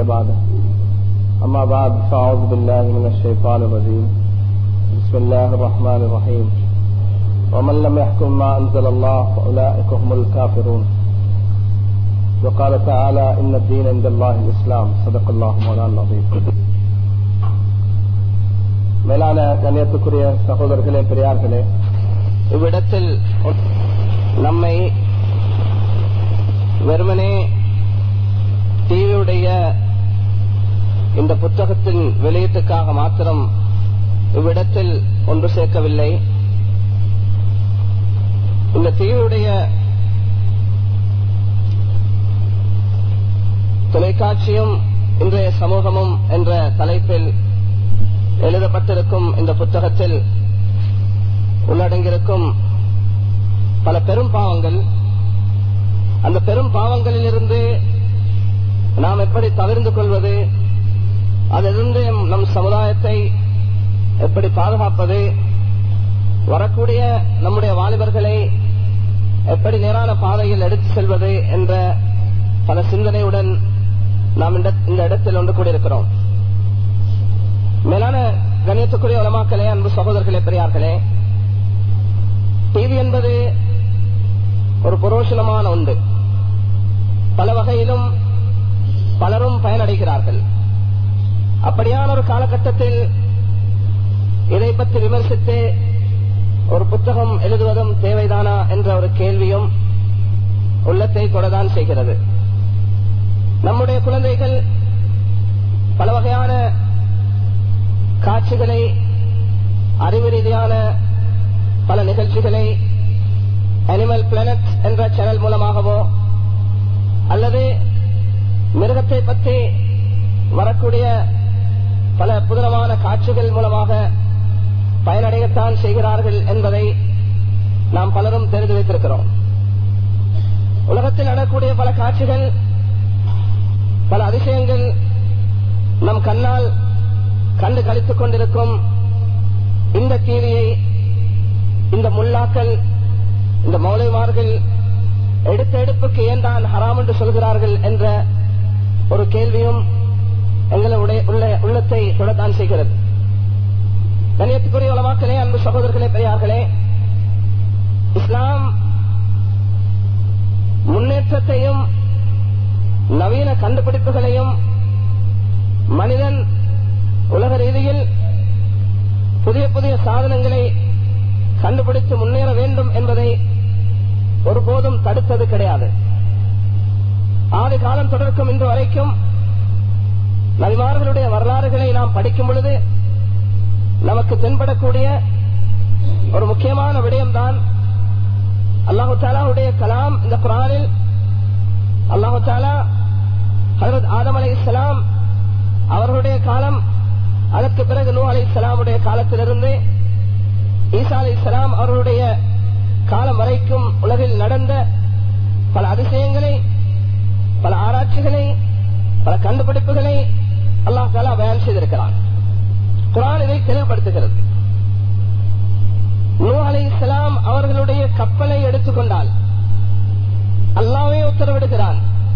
بعد أما بعد فأعوذ بالله من الشيطان الرجيم بسم الله الرحمن الرحيم ومن لم يحكم ما أنزل الله فأولئك هم الكافرون وقال تعالى إن الدين عند الله الإسلام صدق الله مولانا العظيم மேலான கண்ணியத்துக்குரிய சகோதரர்களே பெரியார்களே இவ்விடத்தில் நம்மை வெறுமனே டிவியுடைய இந்த புத்தகத்தின் வெளியீட்டுக்காக மாத்திரம் இவ்விடத்தில் ஒன்று சேர்க்கவில்லை இந்த டிவியுடைய தொலைக்காட்சியும் இன்றைய சமூகமும் என்ற தலைப்பில் எழுதப்பட்டிருக்கும் இந்த புத்தகத்தில் உள்ளடங்கியிருக்கும் பல பெரும் பாவங்கள் அந்த பெரும் பாவங்களில் இருந்து நாம் எப்படி தவிர்ந்து கொள்வது அதிலிருந்து நம் சமுதாயத்தை எப்படி பாதுகாப்பது வரக்கூடிய நம்முடைய வாலிபர்களை எப்படி நேரான பாதையில் எடுத்து செல்வது என்ற பல சிந்தனையுடன் நாம் இந்த இடத்தில் ஒன்று கூடியிருக்கிறோம் மேலான கணியத்துக்குரிய உலமாக்களே அன்பு சகோதரர்களே பெரியார்களே டிவி என்பது ஒரு புரோஷனமான உண்டு பல வகையிலும் பலரும் பயனடைகிறார்கள் அப்படியான ஒரு காலகட்டத்தில் இதை பற்றி விமர்சித்து ஒரு புத்தகம் எழுதுவதும் தேவைதானா என்ற ஒரு கேள்வியும் உள்ளத்தை கொடதான் செய்கிறது நம்முடைய குழந்தைகள் பல வகையான காட்சிகளை அறிவு ரீதியான பல நிகழ்ச்சிகளை அனிமல் பிளானட் என்ற சேனல் மூலமாகவோ அல்லது மிருகத்தை பற்றி வரக்கூடிய பல புதனமான காட்சிகள் மூலமாக பயனடையத்தான் செய்கிறார்கள் என்பதை நாம் பலரும் தெரிந்து வைத்திருக்கிறோம் உலகத்தில் நடக்கூடிய பல காட்சிகள் பல அதிசயங்கள் நம் கண்ணால் கண்டு கழித்துக் கொண்டிருக்கும் இந்த டிவியை இந்த முல்லாக்கள் இந்த மௌலைமார்கள் எடுத்த எடுப்புக்கு ஏன் தான் ஹராம் என்று சொல்கிறார்கள் என்ற ஒரு கேள்வியும் எங்களுடைய உள்ளத்தை தொடத்தான் செய்கிறது கணியத்துக்குரிய உலமாக்களே அன்பு சகோதரர்களே பெரியார்களே இஸ்லாம் முன்னேற்றத்தையும் நவீன கண்டுபிடிப்புகளையும் மனிதன் உலக ரீதியில் புதிய புதிய சாதனங்களை கண்டுபிடித்து முன்னேற வேண்டும் என்பதை ஒருபோதும் தடுத்தது கிடையாது ஆறு காலம் தொடர்க்கும் இன்று வரைக்கும் நபிமார்களுடைய வரலாறுகளை நாம் படிக்கும் பொழுது நமக்கு தென்படக்கூடிய ஒரு முக்கியமான விடயம்தான் அல்லாஹு தாலாவுடைய கலாம் இந்த குரானில் அல்லாஹு தாலா ஹரத் ஆதம் அலை இஸ்லாம் அவர்களுடைய காலம் அதற்கு பிறகு நூ அலை இஸ்லாமுடைய காலத்திலிருந்து ஈசா அலி இஸ்லாம் அவர்களுடைய காலம் வரைக்கும் உலகில் நடந்த பல அதிசயங்களை பல ஆராய்ச்சிகளை பல கண்டுபிடிப்புகளை அல்லாஹ் தாலா பயன் செய்திருக்கிறான் குரான் இதை தெளிவுபடுத்துகிறது நூ அலி இஸ்லாம் அவர்களுடைய கப்பலை எடுத்துக்கொண்டால் அல்லாவே உத்தரவிடுகிறான்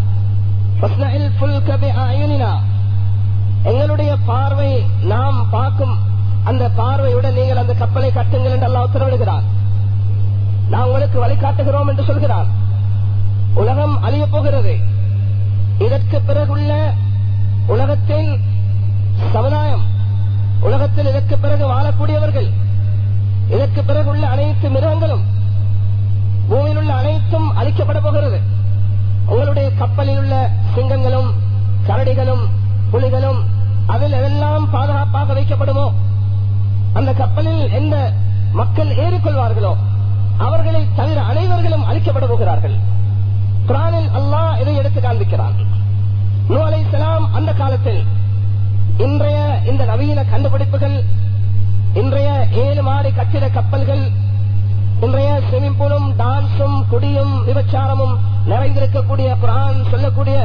எங்களுடைய பார்வை நாம் பார்க்கும் அந்த பார்வையுடன் நீங்கள் அந்த கப்பலை கட்டுங்கள் என்று அல்லா உத்தரவிடுகிறான் நான் உங்களுக்கு வழிகாட்டுகிறோம் என்று சொல்கிறான் உலகம் அழிய போகிறது இதற்கு பிறகுள்ள உலகத்தின் சமுதாயம் உலகத்தில் இதற்கு பிறகு வாழக்கூடியவர்கள் இதற்கு பிறகுள்ள அனைத்து மிருகங்களும் பூமியில் உள்ள அனைத்தும் அழிக்கப்பட போகிறது உங்களுடைய கப்பலில் உள்ள சிங்கங்களும் கரடிகளும் புலிகளும் அதில் எதெல்லாம் பாதுகாப்பாக வைக்கப்படுமோ அந்த கப்பலில் எந்த மக்கள் ஏறிக்கொள்வார்களோ அவர்களை தவிர அனைவர்களும் அழிக்கப்பட போகிறார்கள் குரானில் அல்லாஹ் இதை எடுத்து காண்பிக்கிறான் நூ அலை அந்த காலத்தில் இன்றைய இந்த நவீன கண்டுபிடிப்புகள் இன்றைய ஏழு மாடி கட்டிட கப்பல்கள் இன்றைய ஸ்விமிங் பூலும் டான்ஸும் குடியும் விபச்சாரமும் நிறைந்திருக்கக்கூடிய குரான் சொல்லக்கூடிய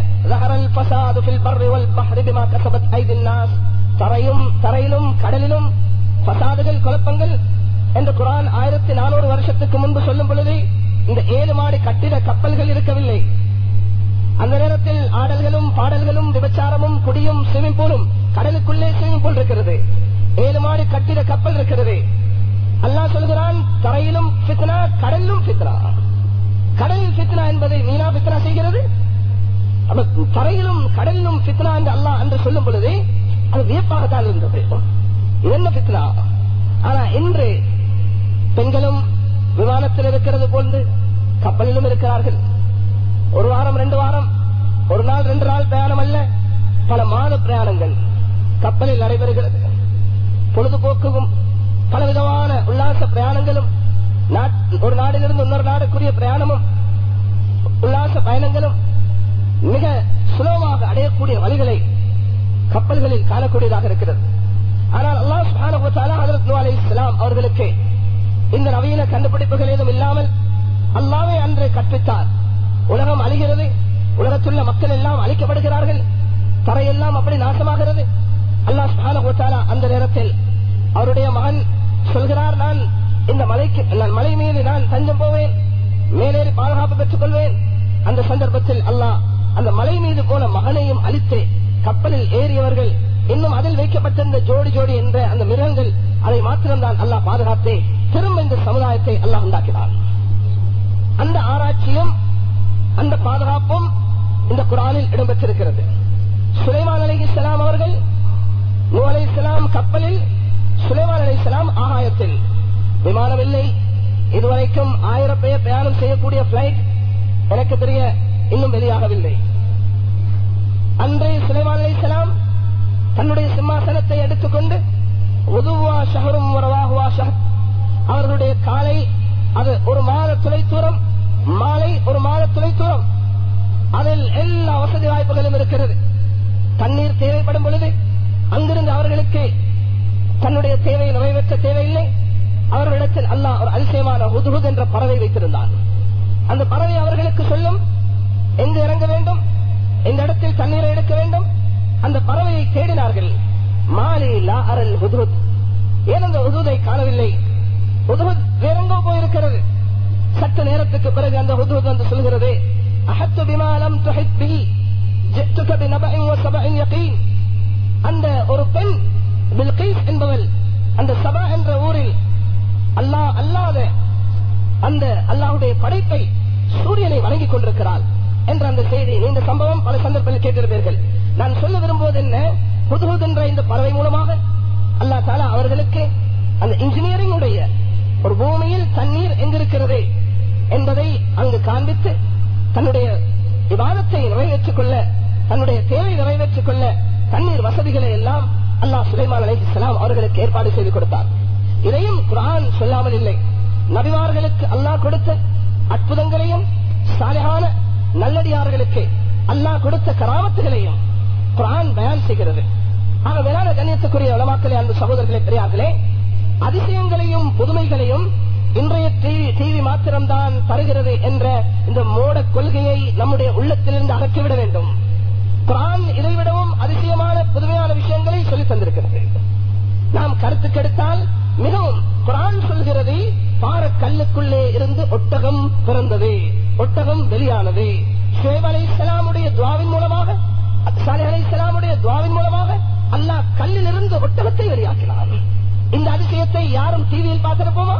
தரையும் தரையிலும் கடலிலும் பசாதுகள் குழப்பங்கள் என்று குரான் ஆயிரத்தி நானூறு வருஷத்துக்கு முன்பு சொல்லும் பொழுது இந்த ஏழு மாடி கட்டிட கப்பல்கள் இருக்கவில்லை அந்த நேரத்தில் ஆடல்களும் பாடல்களும் விபச்சாரமும் குடியும் ஸ்விமிங் பூலும் கடலுக்குள்ளே ஸ்விமிங் பூல் இருக்கிறது ஏழு மாடி கட்டிட கப்பல் இருக்கிறது அல்லாஹ் சொல்கிறான் தரையிலும் ஃபித்னா கடலிலும் ஃபித்னா கடலில் ஃபித்னா என்பதை மீனா ஃபித்னா செய்கிறது அப்ப தரையிலும் கடலிலும் ஃபித்னா என்று அல்லாஹ் என்று சொல்லும் பொழுது அது வியப்பாகத்தான் இருந்தது இது என்ன ஃபித்னா ஆனா இன்று பெண்களும் விமானத்தில் இருக்கிறது போன்று கப்பலிலும் இருக்கிறார்கள் ஒரு வாரம் ரெண்டு வாரம் ஒரு நாள் ரெண்டு நாள் பிரயாணம் அல்ல பல மாத பிரயாணங்கள் கப்பலில் நடைபெறுகிறது பொழுதுபோக்குக்கும் பலவிதமான உல்லாச பிரயாணங்களும் நாட்- ஒரு நாடிலிருந்து இன்னொரு நாடுக்குரிய பிரயாணமும் உல்லாச பயணங்களும் மிக சுலபமாக அடையக்கூடிய வழிகளை கப்பல்களில் காணக்கூடியதாக இருக்கிறது ஆனால் அல்லாஹ் சுப்ஹானஹு வ தஆலா ஹஜ்ரத் நூஹ் அலைஹிஸ்ஸலாம் அவர்களுக்கு இந்த நவீன கண்டுபிடிப்புகள் ஏதும் இல்லாமல் அல்லாவே அன்று கற்பித்தார் உலகம் அழிகிறது உலகத்துள்ள மக்கள் எல்லாம் அழிக்கப்படுகிறார்கள் தரையெல்லாம் அப்படி நாசமாகிறது அல்லாஹ் சுப்ஹானஹு வ தஆலா அந்த நேரத்தில் அவருடைய மகன் சொல்கிறார் நான் இந்த மலைக்கு நான் மலை மீது நான் தஞ்சம் போவேன் மேலேறி பாதுகாப்பு பெற்றுக் கொள்வேன் அந்த சந்தர்ப்பத்தில் அல்லாஹ் அந்த மலை மீது போன மகனையும் அழித்து கப்பலில் ஏறியவர்கள் இன்னும் அதில் வைக்கப்பட்டிருந்த ஜோடி ஜோடி என்ற அந்த மிருகங்கள் அதை மாத்திரம்தான் அல்லாஹ் பாதுகாத்தே திரும்ப இந்த சமுதாயத்தை அல்லாஹ் உண்டாக்கினான் அந்த ஆராய்ச்சியும் அந்த பாதுகாப்பும் இந்த குரானில் இடம்பெற்றிருக்கிறது சுலைமான் அலி இஸ்லாம் அவர்கள் நூ அலை இஸ்லாம் கப்பலில் சுலைமான் அலி இஸ்லாம் ஆகாயத்தில் விமானம் இல்லை இதுவரைக்கும் ஆயிரம் பேர் பிரயாணம் செய்யக்கூடிய பிளைட் எனக்கு தெரிய இன்னும் வெளியாகவில்லை அன்றே சுலைமான் அலி இஸ்லாம் தன்னுடைய சிம்மாசனத்தை எடுத்துக்கொண்டு உதுவா ஷஹரும் வரவாகுவா ஷஹர் அவர்களுடைய காலை அது ஒரு மாத துளை தூரம் மாலை ஒரு மாத துளை தூரம் அதில் எல்லா வசதி வாய்ப்புகளும் இருக்கிறது தண்ணீர் தேவைப்படும் பொழுது அங்கிருந்து அவர்களுக்கு தன்னுடைய தேவையை நிறைவேற்ற தேவையில்லை அவர்களிடத்தில் அல்லாஹ் ஒரு அதிசயமான ஹுதுஹுத் என்ற பறவை வைத்திருந்தான் அந்த பறவை அவர்களுக்கு சொல்லும் எங்கு இறங்க வேண்டும் எந்த இடத்தில் தண்ணீரை எடுக்க வேண்டும் அந்த பறவையை தேடினார்கள் மாலி லா அரல் ஹுதுஹுத் ஏன் அந்த ஹுதுதை காணவில்லை ஹுதுஹுத் வேறெங்கோ போயிருக்கிறது சற்று நேரத்துக்கு பிறகு அந்த ஹுதுஹுத் வந்து சொல்கிறது அஹத்து பிமாலம் துஹித் பி ஜித்துக பினபஇன் வ சபஇன் யகீன் அந்த ஒரு பெண் பில்கீஸ் என்பவள் அந்த சபா என்ற ஊரில் அல்லாஹ் அல்லாத அந்த அல்லாஹ்வுடைய படைப்பை சூரியனை வணங்கிக் கொண்டிருக்கிறாள் என்ற அந்த செய்தி இந்த சம்பவம் பல சந்தர்ப்பத்தில் கேட்டிருப்பீர்கள் நான் சொல்ல விரும்புவது என்ன புதுகுத் என்ற இந்த பறவை மூலமாக அல்லாஹ் தாலா அவர்களுக்கு அந்த இன்ஜினியரிங் உடைய ஒரு பூமியில் தண்ணீர் எங்கிருக்கிறது என்பதை அங்கு காண்பித்து தன்னுடைய விவாதத்தை நிறைவேற்றிக் கொள்ள தன்னுடைய தேவை நிறைவேற்றிக் கொள்ள தண்ணீர் வசதிகளை எல்லாம் அல்லாஹ் சுலைமான் அலைஹிஸ்ஸலாம் அவர்களுக்கு ஏற்பாடு செய்து கொடுத்தார் இதையும் குரான் சொல்லாமல் இல்லை நபிமார்களுக்கு அல்லாஹ் கொடுத்த அற்புதங்களையும் சாலையான நல்லடியார்களுக்கு அல்லாஹ் கொடுத்த கராமத்துகளையும் குரான் பயான் செய்கிறது ஆக வேளாண் கண்ணியத்துக்குரிய உலமாக்களே அன்பு சகோதரர்களே பெரியார்களே அதிசயங்களையும் புதுமைகளையும் இன்றைய டிவி மாத்திரம்தான் தருகிறது என்ற இந்த மோட கொள்கையை நம்முடைய உள்ளத்திலிருந்து அகற்றிவிட வேண்டும் குரான் இதைவிடவும் அதிசயமான புதுமையான விஷயங்களை சொல்லி தந்திருக்கிறது நாம் கருத்து கெடுத்தால் மிகவும் குரான் சொல்கிறது பாற கல்லுக்குள்ளே இருந்து ஒட்டகம் பிறந்தது ஒட்டகம் வெளியானது ஷேப் அலை இஸ்லாமுடைய துவாவின் மூலமாக சாலை அலை இஸ்லாமுடைய துவாவின் மூலமாக அல்லாஹ் கல்லில் இருந்து ஒட்டகத்தை வெளியாக்கினார் இந்த அதிசயத்தை யாரும் டிவியில் பார்த்திருப்போமா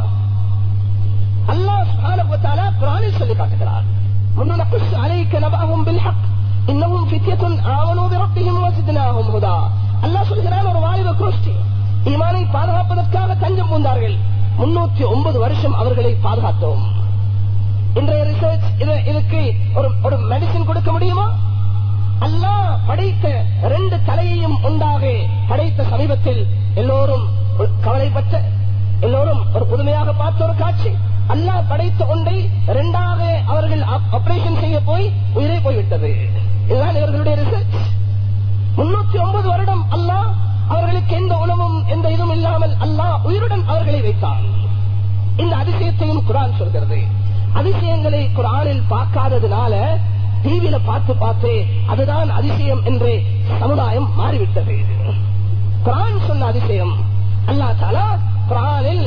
அல்லாஹ் சுப்ஹானஹு வ தஆலா குர்ஆனில் சொல்லி காட்டுகிறார் முன்னகுஸ் அலைக்க நபஅஹும் பில் ஹக் இன்னஹும் ஃபித்யத்துன் ஆமனூ பிரப்பிஹிம் வஸித்னாஹும் ஹுதா அல்லாஹ் சொல்கிறான் ஒரு வாலிப கோஷ்டி ஈமானை பாதுகாப்பதற்காக தஞ்சம் பூந்தார்கள் முன்னூத்தி ஒன்பது வருஷம் அவர்களை பாதுகாத்தோம் இன்றைய ரிசர்ச் இதுக்கு ஒரு ஒரு மெடிசின் கொடுக்க முடியுமா அல்லாஹ் படைத்த ரெண்டு தலையையும் உண்டாக படைத்த சமீபத்தில் எல்லோரும் ஒரு கவலைப்பட்ட எல்லோரும் ஒரு புதுமையாக பார்த்த ஒரு காட்சி அல்லாஹ் படைத்த ஒன்றை இரண்டாக அவர்கள் ஆபரேஷன் செய்ய போய் உயிரே போய்விட்டது இதுதான் இவர்களுடைய ரிசர்ச் முன்னூத்தி ஒன்பது வருடம் அல்லாஹ் அவர்களுக்கு எந்த உணவும் எந்த இதுவும் இல்லாமல் அல்லாஹ் உயிருடன் அவர்களை வைத்தார் இந்த அதிசயத்தையும் குரான் சொல்கிறது அதிசயங்களை குரானில் பார்க்காததுனால டிவியில பார்த்து பார்த்து அதுதான் அதிசயம் என்று சமுதாயம் மாறிவிட்டது குரான் சொன்ன அதிசயம் அல்லா தாலா குரானில்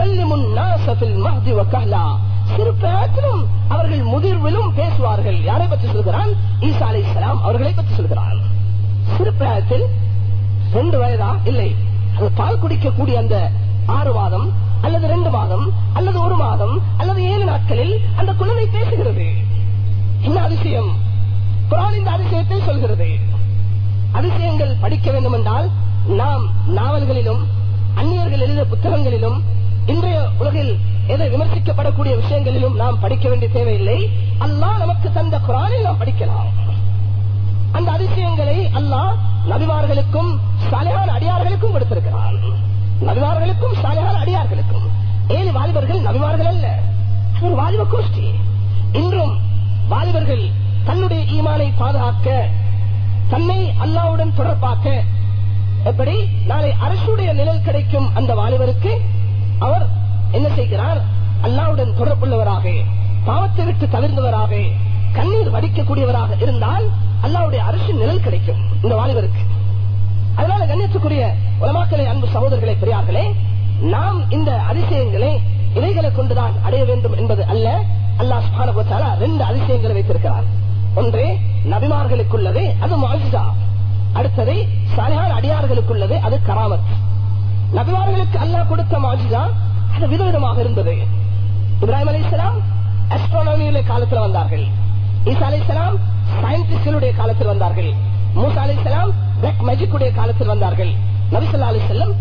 சிறு பிராயத்திலும் அவர்கள் முதிர்விலும் பேசுவார்கள் யாரை பற்றி சொல்கிறான் ஈசா அலை இஸ்லாம் அவர்களை பற்றி சொல்கிறான் சிறு பிராயத்தில் ரெண்டு வயதா இல்லை அது பால் குடிக்கக்கூடிய அந்த ஆறு மாதம் அல்லது ரெண்டு மாதம் அல்லது ஒரு மாதம் அல்லது ஏழு நாட்களில் அந்த குழந்தை பேசுகிறது என்ன அதிசயம் குரான் இந்த அதிசயத்தை சொல்கிறது அதிசயங்கள் படிக்க வேண்டும் என்றால் நாம் நாவல்களிலும் அந்நியர்கள் எழுதிய புத்தகங்களிலும் இன்றைய உலகில் எதை விமர்சிக்கப்படக்கூடிய விஷயங்களிலும் நாம் படிக்க வேண்டிய தேவையில்லை அல்லாஹ் நமக்கு தந்த குரானில் நாம் படிக்கலாம் அந்த அதிசயங்களை அல்லாஹ் நபிமார்களுக்கும் சாலையான அடியார்களுக்கும் கொடுத்திருக்கிறான் நபிமார்களுக்கும் சாலையான அடியார்களுக்கும் ஏழு வாலிபர்கள் நபிமார்கள் அல்ல அது ஒரு வாலிப கோஷ்டி இன்றும் வாலிபர்கள் தன்னுடைய ஈமானை பாதுகாக்க தன்னை அல்லாவுடன் தொடர்பாக்க எப்படி நாளை அரசுடைய நிழல் கிடைக்கும் அந்த வாலிபருக்கு அவர் என்ன செய்கிறார் அல்லாவுடன் தொடர்புள்ளவராக பாவத்தை விட்டு தவிர்ந்தவராக கண்ணீர் வடிக்கக்கூடியவராக இருந்தால் அல்லாவுடைய அரசு நிழல் கிடைக்கும் இந்த வாலிபருக்கு அதனால கண்ணியத்துக்குரிய உலமாக்களை அன்பு சகோதரர்களை பெரியார்களே நாம் இந்த அதிசயங்களை இவைகளை கொண்டுதான் அடைய வேண்டும் என்பது அல்ல அல்லாஹ் சுபான ரெண்டு அதிசயங்களை வைத்திருக்கிறார் ஒன்று நபிமார்களுக்குள்ளது அது மாஜிதா அடுத்தது சாலையான அடியார்களுக்குள்ளது அது கராமத் நபிமார்களுக்கு அல்லாஹ் கொடுத்த மாஜிதா அது விதவிதமாக இருந்தது இப்ராஹிம் அலி இஸ்லாம் அஸ்ட்ரானமியுடைய காலத்தில் வந்தார்கள் ஈசா அலி இஸ்லாம் சயின்டிஸ்டுடைய காலத்தில் வந்தார்கள் மூசா அலி இஸ்லாம் பிளாக் மேஜிக்குடைய காலத்தில் வந்தார்கள் நபிசல்லா அலி செல்லம்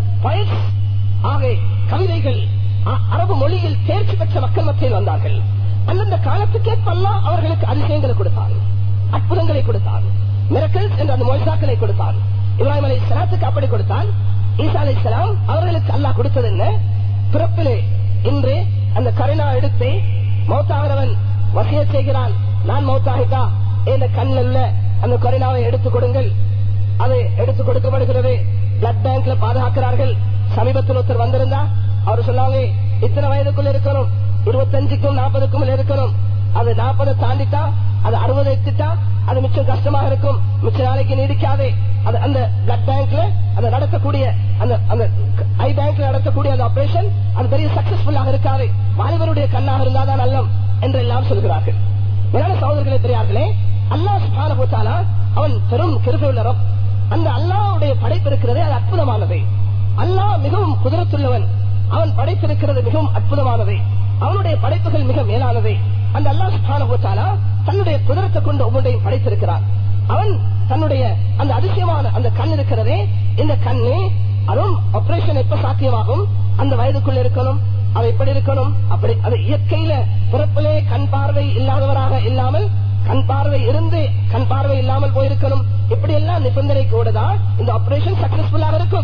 ஆக கவிதைகள் அரபு மொழியில் தேர்ச்சி பெற்ற மக்கள் மத்தியில் வந்தார்கள் அந்தந்த காலத்துக்கேற்ப அல்லாஹ் அவர்களுக்கு அதிசயங்களை கொடுத்தான் அற்புதங்களை கொடுத்தான் மிரக்கல்ஸ் என்ற அந்த மொழிசாக்களை கொடுத்தான் இப்ராஹிம் அலி இஸ்லாத்துக்கு அப்படி கொடுத்தான் ஈசா அலி இஸ்லாம் அவர்களுக்கு அல்லாஹ் கொடுத்தது என்ன பிறப்பிலே இன்று அந்த கருணா எடுத்து மௌத்தாகிறவன் வசிய செய்கிறான் நான் மௌத்தாகிட்டா இந்த கண்ணல்ல அந்த கருணாவை எடுத்துக் கொடுங்கள் அது எடுத்துக் கொடுக்கப்படுகிறது பிளட் பேங்க்ல பாதுகாக்கிறார்கள் சமீபத்தில் ஒருத்தர் வந்திருந்தா அவர் சொன்னாங்க இத்தனை வயதுக்குள்ள இருக்கணும் இருபத்தஞ்சுக்கும் நாற்பதுக்கும் இருக்கணும் அது நாற்பதை தாண்டிட்டா அது அறுபது எட்டுட்டா அது மிச்சம் கஷ்டமாக இருக்கும் மிச்ச நாளைக்கு நீடிக்காதே அது அந்த பிளட் பேங்க்ல அந்த நடத்தக்கூடிய அந்த அந்த ஐ பேங்க்ல நடத்தக்கூடிய அந்த ஆபரேஷன் அது பெரிய சக்சஸ்ஃபுல்லாக இருக்காது வாலிபருடைய கண்ணாக இருந்தாதான் நல்லம் என்று எல்லாம் சொல்கிறார்கள் மேலான சகோதரர்களே பெரியார்களே அல்லாஹ் சுபான போட்டாலா அவன் பெரும் கிருபை உள்ள ரப் அந்த அல்லாவுடைய படைப்பு இருக்கிறதே அது அற்புதமானது அல்லாஹ் மிகவும் குதிரத்துள்ளவன் அவன் படைத்திருக்கிறது மிகவும் அற்புதமானது அவனுடைய படைப்புகள் மிக மேலானது அந்த அல்லாஹ் சுபான போட்டாலா தன்னுடைய குதிரத்தை கொண்டு ஒவ்வொன்றையும் படைத்திருக்கிறான் அவன் தன்னுடைய அந்த அதிசயமான அந்த கண் இருக்கிறதே இந்த கண்ணு அதுவும் ஆபரேஷன் எப்ப சாத்தியமாகும் அந்த வயதுக்குள்ள இருக்கணும் அது எப்படி இருக்கணும் அப்படி அது இயற்கையில பிறப்பிலே கண் பார்வை இல்லாதவராக இல்லாமல் கண் பார்வை இருந்து கண் பார்வை இல்லாமல் போயிருக்கணும் இப்படி எல்லாம் நிபந்தனை கூட தான் இந்த ஆபரேஷன் சக்சஸ்ஃபுல்லாக இருக்கும்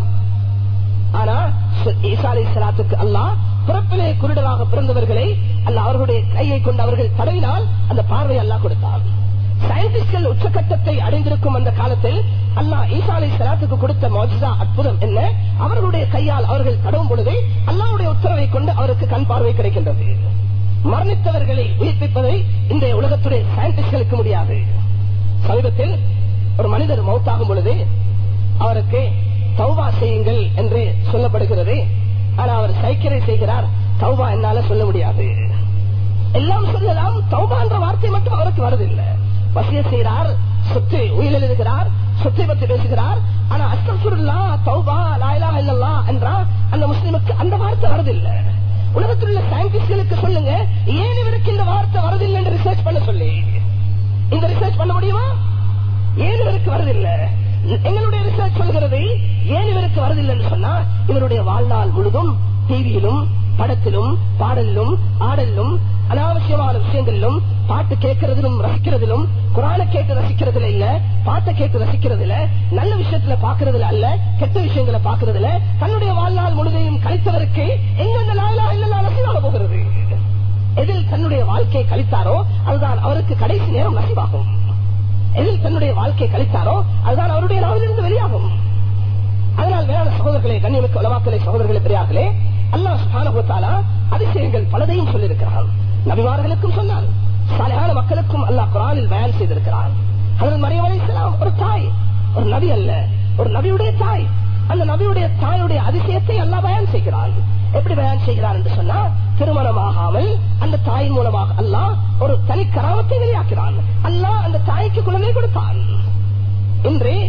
ஆனா ஈசா அலி சலாத்துக்கு அல்லாஹ் பிறப்பிலே குருடராக பிறந்தவர்களை அல்ல அவர்களுடைய கையை கொண்டு அவர்கள் தடவினால் அந்த பார்வை அல்லாஹ் கொடுத்தார் சயின்டிஸ்ட்கள் உச்சகட்டத்தை அடைந்திருக்கும் அந்த காலத்தில் அல்லாஹ் ஈசா அலி சலாத்துக்கு கொடுத்த மோஜிதா அற்புதம் என்ன அவர்களுடைய கையால் அவர்கள் தடவும் பொழுது அல்லாவுடைய உத்தரவை கொண்டு அவருக்கு கண் பார்வை கிடைக்கின்றது மரணித்தவர்களை உயிர்ப்பிப்பதை இந்த உலகத்துடைய சயின்டிஸ்ட்களுக்கு முடியாது சமீபத்தில் ஒரு மனிதர் மௌத்தாகும் பொழுது அவருக்கு தௌபா செய்யுங்கள் என்று சொல்லப்படுகிறது ஆனா அவர் சைக்கிரை செய்கிறார் தௌபா என்னால சொல்ல முடியாது எல்லாம் சொல்லலாம் தௌபா என்ற வார்த்தை மட்டும் அவருக்கு வருதில்லை வசிய செய்கிறார் சொத்து உயிர் எழுதுகிறார் சொத்தை பற்றி பேசுகிறார் ஆனா அஸ்தபுல்லா தௌபா லாயிலா இல்லல்லா என்றா அந்த முஸ்லிமுக்கு அந்த வார்த்தை வருதில்லை உலகத்தில் உள்ள சயின்டிஸ்டுகளுக்கு சொல்லுங்க ஏன் இவருக்கு இந்த வார்த்தை வரதில்லை என்று ரிசர்ச் பண்ண சொல்லி இந்த ரிசர்ச் பண்ண முடியுமா ஏன் இவருக்கு வரதில்லை எங்களுடைய ரிசர்ச் சொல்கிறது ஏன் இவருக்கு வரதில்லைன்னு சொன்னா இவருடைய வாழ்நாள் முழுதும் டிவியிலும் படத்திலும் பாடலிலும் ஆடலிலும் அனாவசியமான விஷயங்களிலும் பாட்டு கேட்கறதிலும் ரசிக்கிறதிலும் குரான கேட்டு ரசிக்கிறதுல இல்ல பாட்டை கேட்டு ரசிக்கிறதுல நல்ல விஷயத்துல பாக்குறதுல அல்ல கெட்ட விஷயங்களை பாக்குறதுல தன்னுடைய வாழ்நாள் முழுதையும் கழித்தவருக்கு எங்க அந்த நாளா இல்ல நசிவாக போகிறது எதில் தன்னுடைய வாழ்க்கையை கழித்தாரோ அதுதான் அவருக்கு கடைசி நேரம் நசிவாகும் எதில் தன்னுடைய வாழ்க்கையை கழித்தாரோ அதுதான் அவருடைய நாவிலிருந்து வெளியாகும் அதனால் வேளாண் சகோதரர்களே கண்ணியமிக்க உலமாக்களை சகோதரர்களே பெரியார்களே அல்லாஹ் சுபானுத்தாலா அதிசயங்கள் பலதையும் சொல்லியிருக்கிறான் நபிமார்களுக்கும் சொன்னான் சாலையான மக்களுக்கும் அல்லாஹ் குரானில் பயன் செய்திருக்கிறான் அதில் மரியம் அலைஹிஸ்ஸலாம் ஒரு தாய் ஒரு நபி அல்ல ஒரு நபியுடைய தாய் அந்த நபியுடைய தாயுடைய அதிசயத்தை அல்லாஹ் பயன் செய்கிறான் எப்படி பயன் செய்கிறார் என்று சொன்னா திருமணமாகாமல் அந்த தாயின் மூலமாக அல்லாஹ் ஒரு தனி கராமத்தை வெளியாக்கிறான் அல்லாஹ் அந்த தாய்க்கு குழந்தை கொடுத்தான் இன்று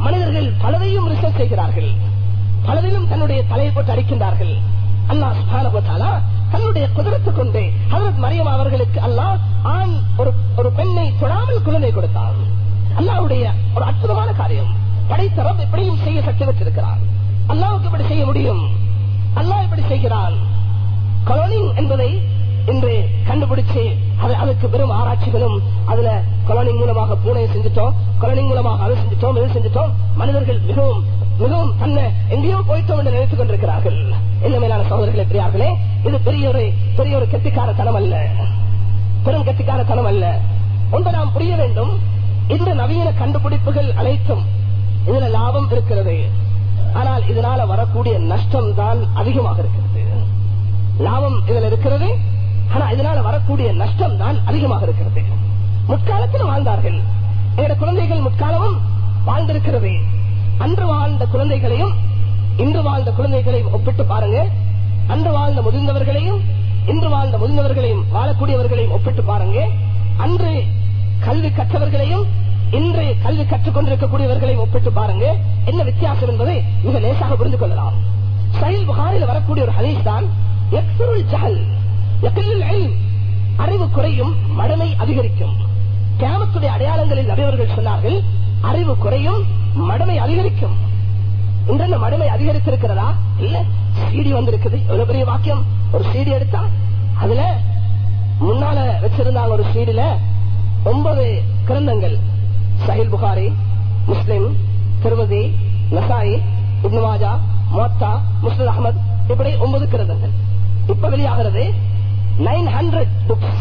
மனிதர்கள் பலதையும் ரிசர்ச் செய்கிறார்கள் பலதிலும் தன்னுடைய தலையை போட்டு அடிக்கின்றார்கள் அல்லாஹ் சுப்ஹானஹு வ தஆலா தன்னுடைய குதிரத்து கொண்டு ஹஜரத் மரியம் அவர்களுக்கு அல்லாஹ் ஆண் ஒரு ஒரு பெண்ணை தொடாமல் குழந்தை கொடுத்தார் அல்லாஹ்வுடைய ஒரு அற்புதமான காரியம் படைத்த ரப் எப்படியும் செய்ய சக்தி வச்சிருக்கிறார் அல்லாஹ்வுக்கு இப்படி செய்ய முடியும் அல்லாஹ் இப்படி செய்கிறான் கொலோனிங் என்பதை இன்று கண்டுபிடிச்சு அது அதுக்கு வெறும் ஆராய்ச்சிகளும் அதுல கொலோனிங் மூலமாக பூனை செஞ்சுட்டோம் கொலோனிங் மூலமாக அதை செஞ்சுட்டோம் இது செஞ்சுட்டோம் மனிதர்கள் மிகவும் மிகவும் தன்னை எங்கேயோ போயிட்டோம் என்று நினைத்துக் கொண்டிருக்கிறார்கள் என்ன மேலான சகோதரர்களே பெரியார்களே இது பெரிய ஒரு பெரிய ஒரு கெட்டிக்காரத்தனம் அல்ல பெரும் கெட்டிக்காரத்தனம் அல்ல ஒன்று நாம் புரிய வேண்டும் இந்த நவீன கண்டுபிடிப்புகள் அனைத்தும் இதுல லாபம் இருக்கிறது ஆனால் இதனால வரக்கூடிய நஷ்டம் தான் அதிகமாக இருக்கிறது லாபம் இதுல இருக்கிறது ஆனா இதனால வரக்கூடிய நஷ்டம் தான் அதிகமாக இருக்கிறது முற்காலத்தில் வாழ்ந்தார்கள் எங்களுடைய குழந்தைகள் முற்காலமும் வாழ்ந்திருக்கிறது அன்று வாழ்ந்த குழந்தைகளையும் இன்று வாழ்ந்த குழந்தைகளையும் ஒப்பிட்டு பாருங்க அன்று வாழ்ந்த முதிர்ந்தவர்களையும் இன்று வாழ்ந்த முதிர்ந்தவர்களையும் வாழக்கூடியவர்களையும் ஒப்பிட்டு பாருங்க அன்று கல்வி கற்றவர்களையும் இன்று கல்வி கற்றுக் கொண்டிருக்கக்கூடியவர்களையும் ஒப்பிட்டு பாருங்க என்ன வித்தியாசம் என்பதை மிக லேசாக புரிந்து கொள்ளலாம் சஹில் புகாரில் வரக்கூடிய ஒரு ஹதீஸ் தான் யக்சுருல் ஜஹல் யக்லுல் இல்ம். அறிவு குறையும் மடமை அதிகரிக்கும் கியாமத்துடைய அடையாளங்களில் நபியவர்கள் சொன்னார்கள் அறிவு குறையும் மடமை அதிகரிக்கும் இன்றென்ன மடமை அதிகரித்திருக்கிறதா இல்ல சீடி வந்திருக்குது எவ்வளவு பெரிய வாக்கியம் ஒரு சீடி எடுத்தா அதுல முன்னால வச்சிருந்தாங்க ஒரு சீடில ஒன்பது கிரந்தங்கள் சஹில் புகாரி முஸ்லிம் திருமதி நசாயி இப்னுவாஜா மோத்தா முஸ்லிம் அகமது இப்படி ஒன்பது கிரந்தங்கள் இப்ப வெளியாகிறது nine hundred books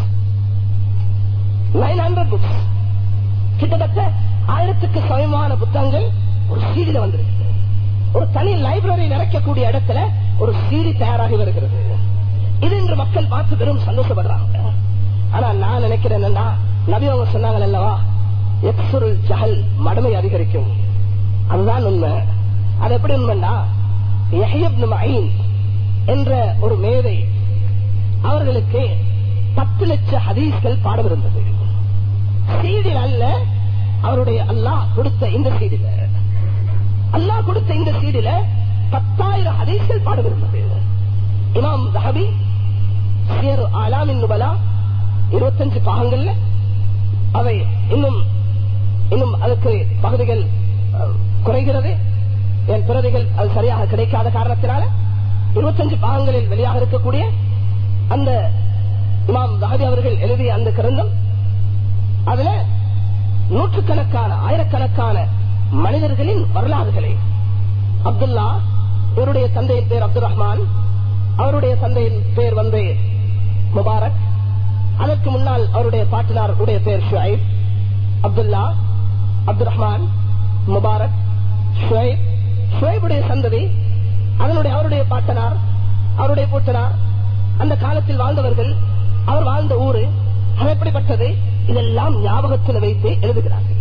nine hundred books கிட்டத்தட்ட ஆயிரத்துக்கு சமயமான புத்தகங்கள் ஒரு சீடில வந்திருக்கு ஒரு தனி லைப்ரரி நிறைக்கக்கூடிய இடத்துல ஒரு சீடி தயாராகி வருகிறது இது இன்று மக்கள் பார்த்து வெறும் சந்தோஷப்படுறாங்க ஆனா நான் நினைக்கிறேன் என்னன்னா நபி அவங்க சொன்னாங்க அல்லவா எக்ஸுருள் ஜஹல் மடமை அதிகரிக்கும் அதுதான் உண்மை அது எப்படி உண்மைண்டா யஹ்யப்னு மயின் என்ற ஒரு மேதை அவர்களுக்கு பத்து லட்சம் ஹதீஸ்கள் பாடம் இருந்தது சீடில் அல்ல அவருடைய அல்லாஹ் கொடுத்த இந்த சீடில அல்லாஹ் கொடுத்த இந்த சீடில பத்தாயிரம் ஹதீஸ்கள் பாடம் இருந்தது இமாம் தஹபி சியர் ஆலாமின் நுபலா இருபத்தஞ்சு பாகங்கள்ல அவை இன்னும் இன்னும் அதுக்கு பகுதிகள் அஹ், குறைகிறது என் பிரதிகள் அது சரியாக கிடைக்காத காரணத்தினால இருபத்தஞ்சு பாகங்களில் வெளியாக இருக்கக்கூடிய அந்த இமாம் தஹபி அவர்கள் எழுதிய அந்த கிரந்தம் அதுல நூற்றுக்கணக்கான ஆயிரக்கணக்கான மனிதர்களின் வரலாறுகளை அப்துல்லா இவருடைய தந்தையின் பேர் அப்துல் ரஹ்மான் அவருடைய தந்தையின் பேர் வந்து முபாரக் அதற்கு முன்னால் அவருடைய பாட்டினார் உடைய பேர் Shuaib Abdullah Abdul Rahman Mubarak Shuaib ஷுஐபுடைய சந்ததி அதனுடைய அவருடைய பாட்டனார் அவருடைய பூட்டனார் அந்த காலத்தில் வாழ்ந்தவர்கள் அவர் வாழ்ந்த ஊரு அது எப்படிப்பட்டது இதெல்லாம் ஞாபகத்தில் வைத்து எழுதுகிறார்கள்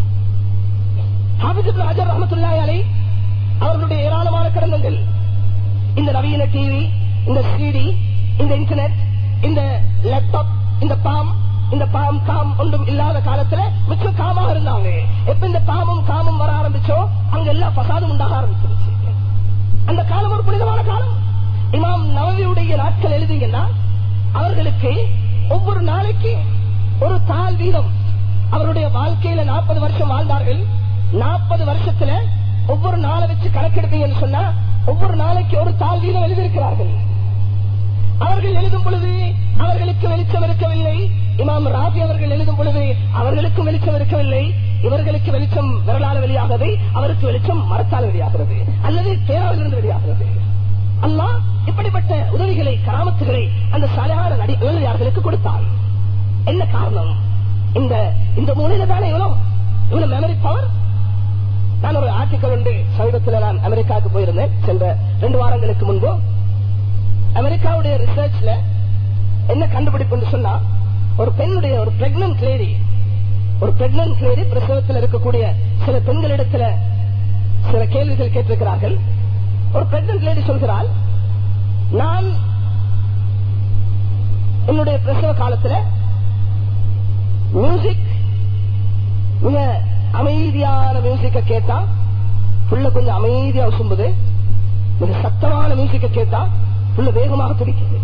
ஹாபிஸ் இப்னு ஹஜர் ரஹ்மத்துல்லாஹி அலைஹ் அவர்களுடைய ஏராளமான கிரந்தங்கள் இந்த நவீன டிவி இந்த சிடி இந்த இன்டர்நெட் இந்த லேப்டாப் இந்த பாம் இந்த பாம் காம் ஒன்றும் இல்லாத காலத்துல மிச்சம் காமாக இருந்தாங்க எப்ப இந்த பாமும் காமும் வர ஆரம்பிச்சோ அங்க எல்லா பசாதும் உண்டாக ஆரம்பிச்சிருச்சு அந்த காலம் ஒரு புனிதமான காலம் இமாம் நவவியுடைய நாட்கள் எழுதிங்கன்னா அவர்களுக்கு ஒவ்வொரு நாளைக்கு ஒரு தாள் வீதம் அவருடைய வாழ்க்கையில நாற்பது வருஷம் வாழ்ந்தார்கள் நாற்பது வருஷத்துல ஒவ்வொரு நாளை வச்சு கணக்கெடுப்பீங்கன்னு சொன்னா ஒவ்வொரு நாளைக்கு ஒரு தாள் வீதம் எழுதியிருக்கிறார்கள் அவர்கள் எழுதும் பொழுது அவர்களுக்கு வெளிச்சம் இருக்கவில்லை இமாம் ராபி அவர்கள் எழுதும் பொழுது அவர்களுக்கும் வெளிச்சம் இருக்கவில்லை இவர்களுக்கு வெளிச்சம் விரலால வெளியாகிறது அவருக்கு வெளிச்சம் மரத்தால் வெளியாகிறது அல்லது பேராவிலிருந்து வெளியாகிறது அல்லாஹ் இப்படிப்பட்ட உதவிகளை கராமத்துகளை அந்த சாலையான நடி இளைஞர்களுக்கு கொடுத்தான் என்ன காரணம் இந்த இந்த மூலையில தானே இவ்வளவு இவ்வளவு மெமரி பவர் நான் ஒரு ஆர்டிக்கல் உண்டு சமீபத்தில் நான் அமெரிக்காவுக்கு போயிருந்தேன் சென்ற ரெண்டு வாரங்களுக்கு முன்பு அமெரிக்காவுடைய ரிசர்ச்ல என்ன கண்டுபிடிப்புன்னு சொன்னா ஒரு பெண்ணுடைய ஒரு பிரெக்னன்ட் லேடி ஒரு பிரெக்னன்ட் லேடி பிரசவத்தில் இருக்கக்கூடிய சில பெண்களிடத்துல சில கேள்விகள் கேட்டிருக்கிறார்கள் ஒரு பிரெக்னன்ட் லேடி சொல்கிறாள் நான் என்னுடைய பிரசவ காலத்துல மியூசிக் மிக அமைதியான மியூசிக்க கேட்டா புள்ள கொஞ்சம் அமைதியா உசும்புது மிக சத்தமான மியூசிக்க கேட்டா புள்ள வேகமாக துடிக்குது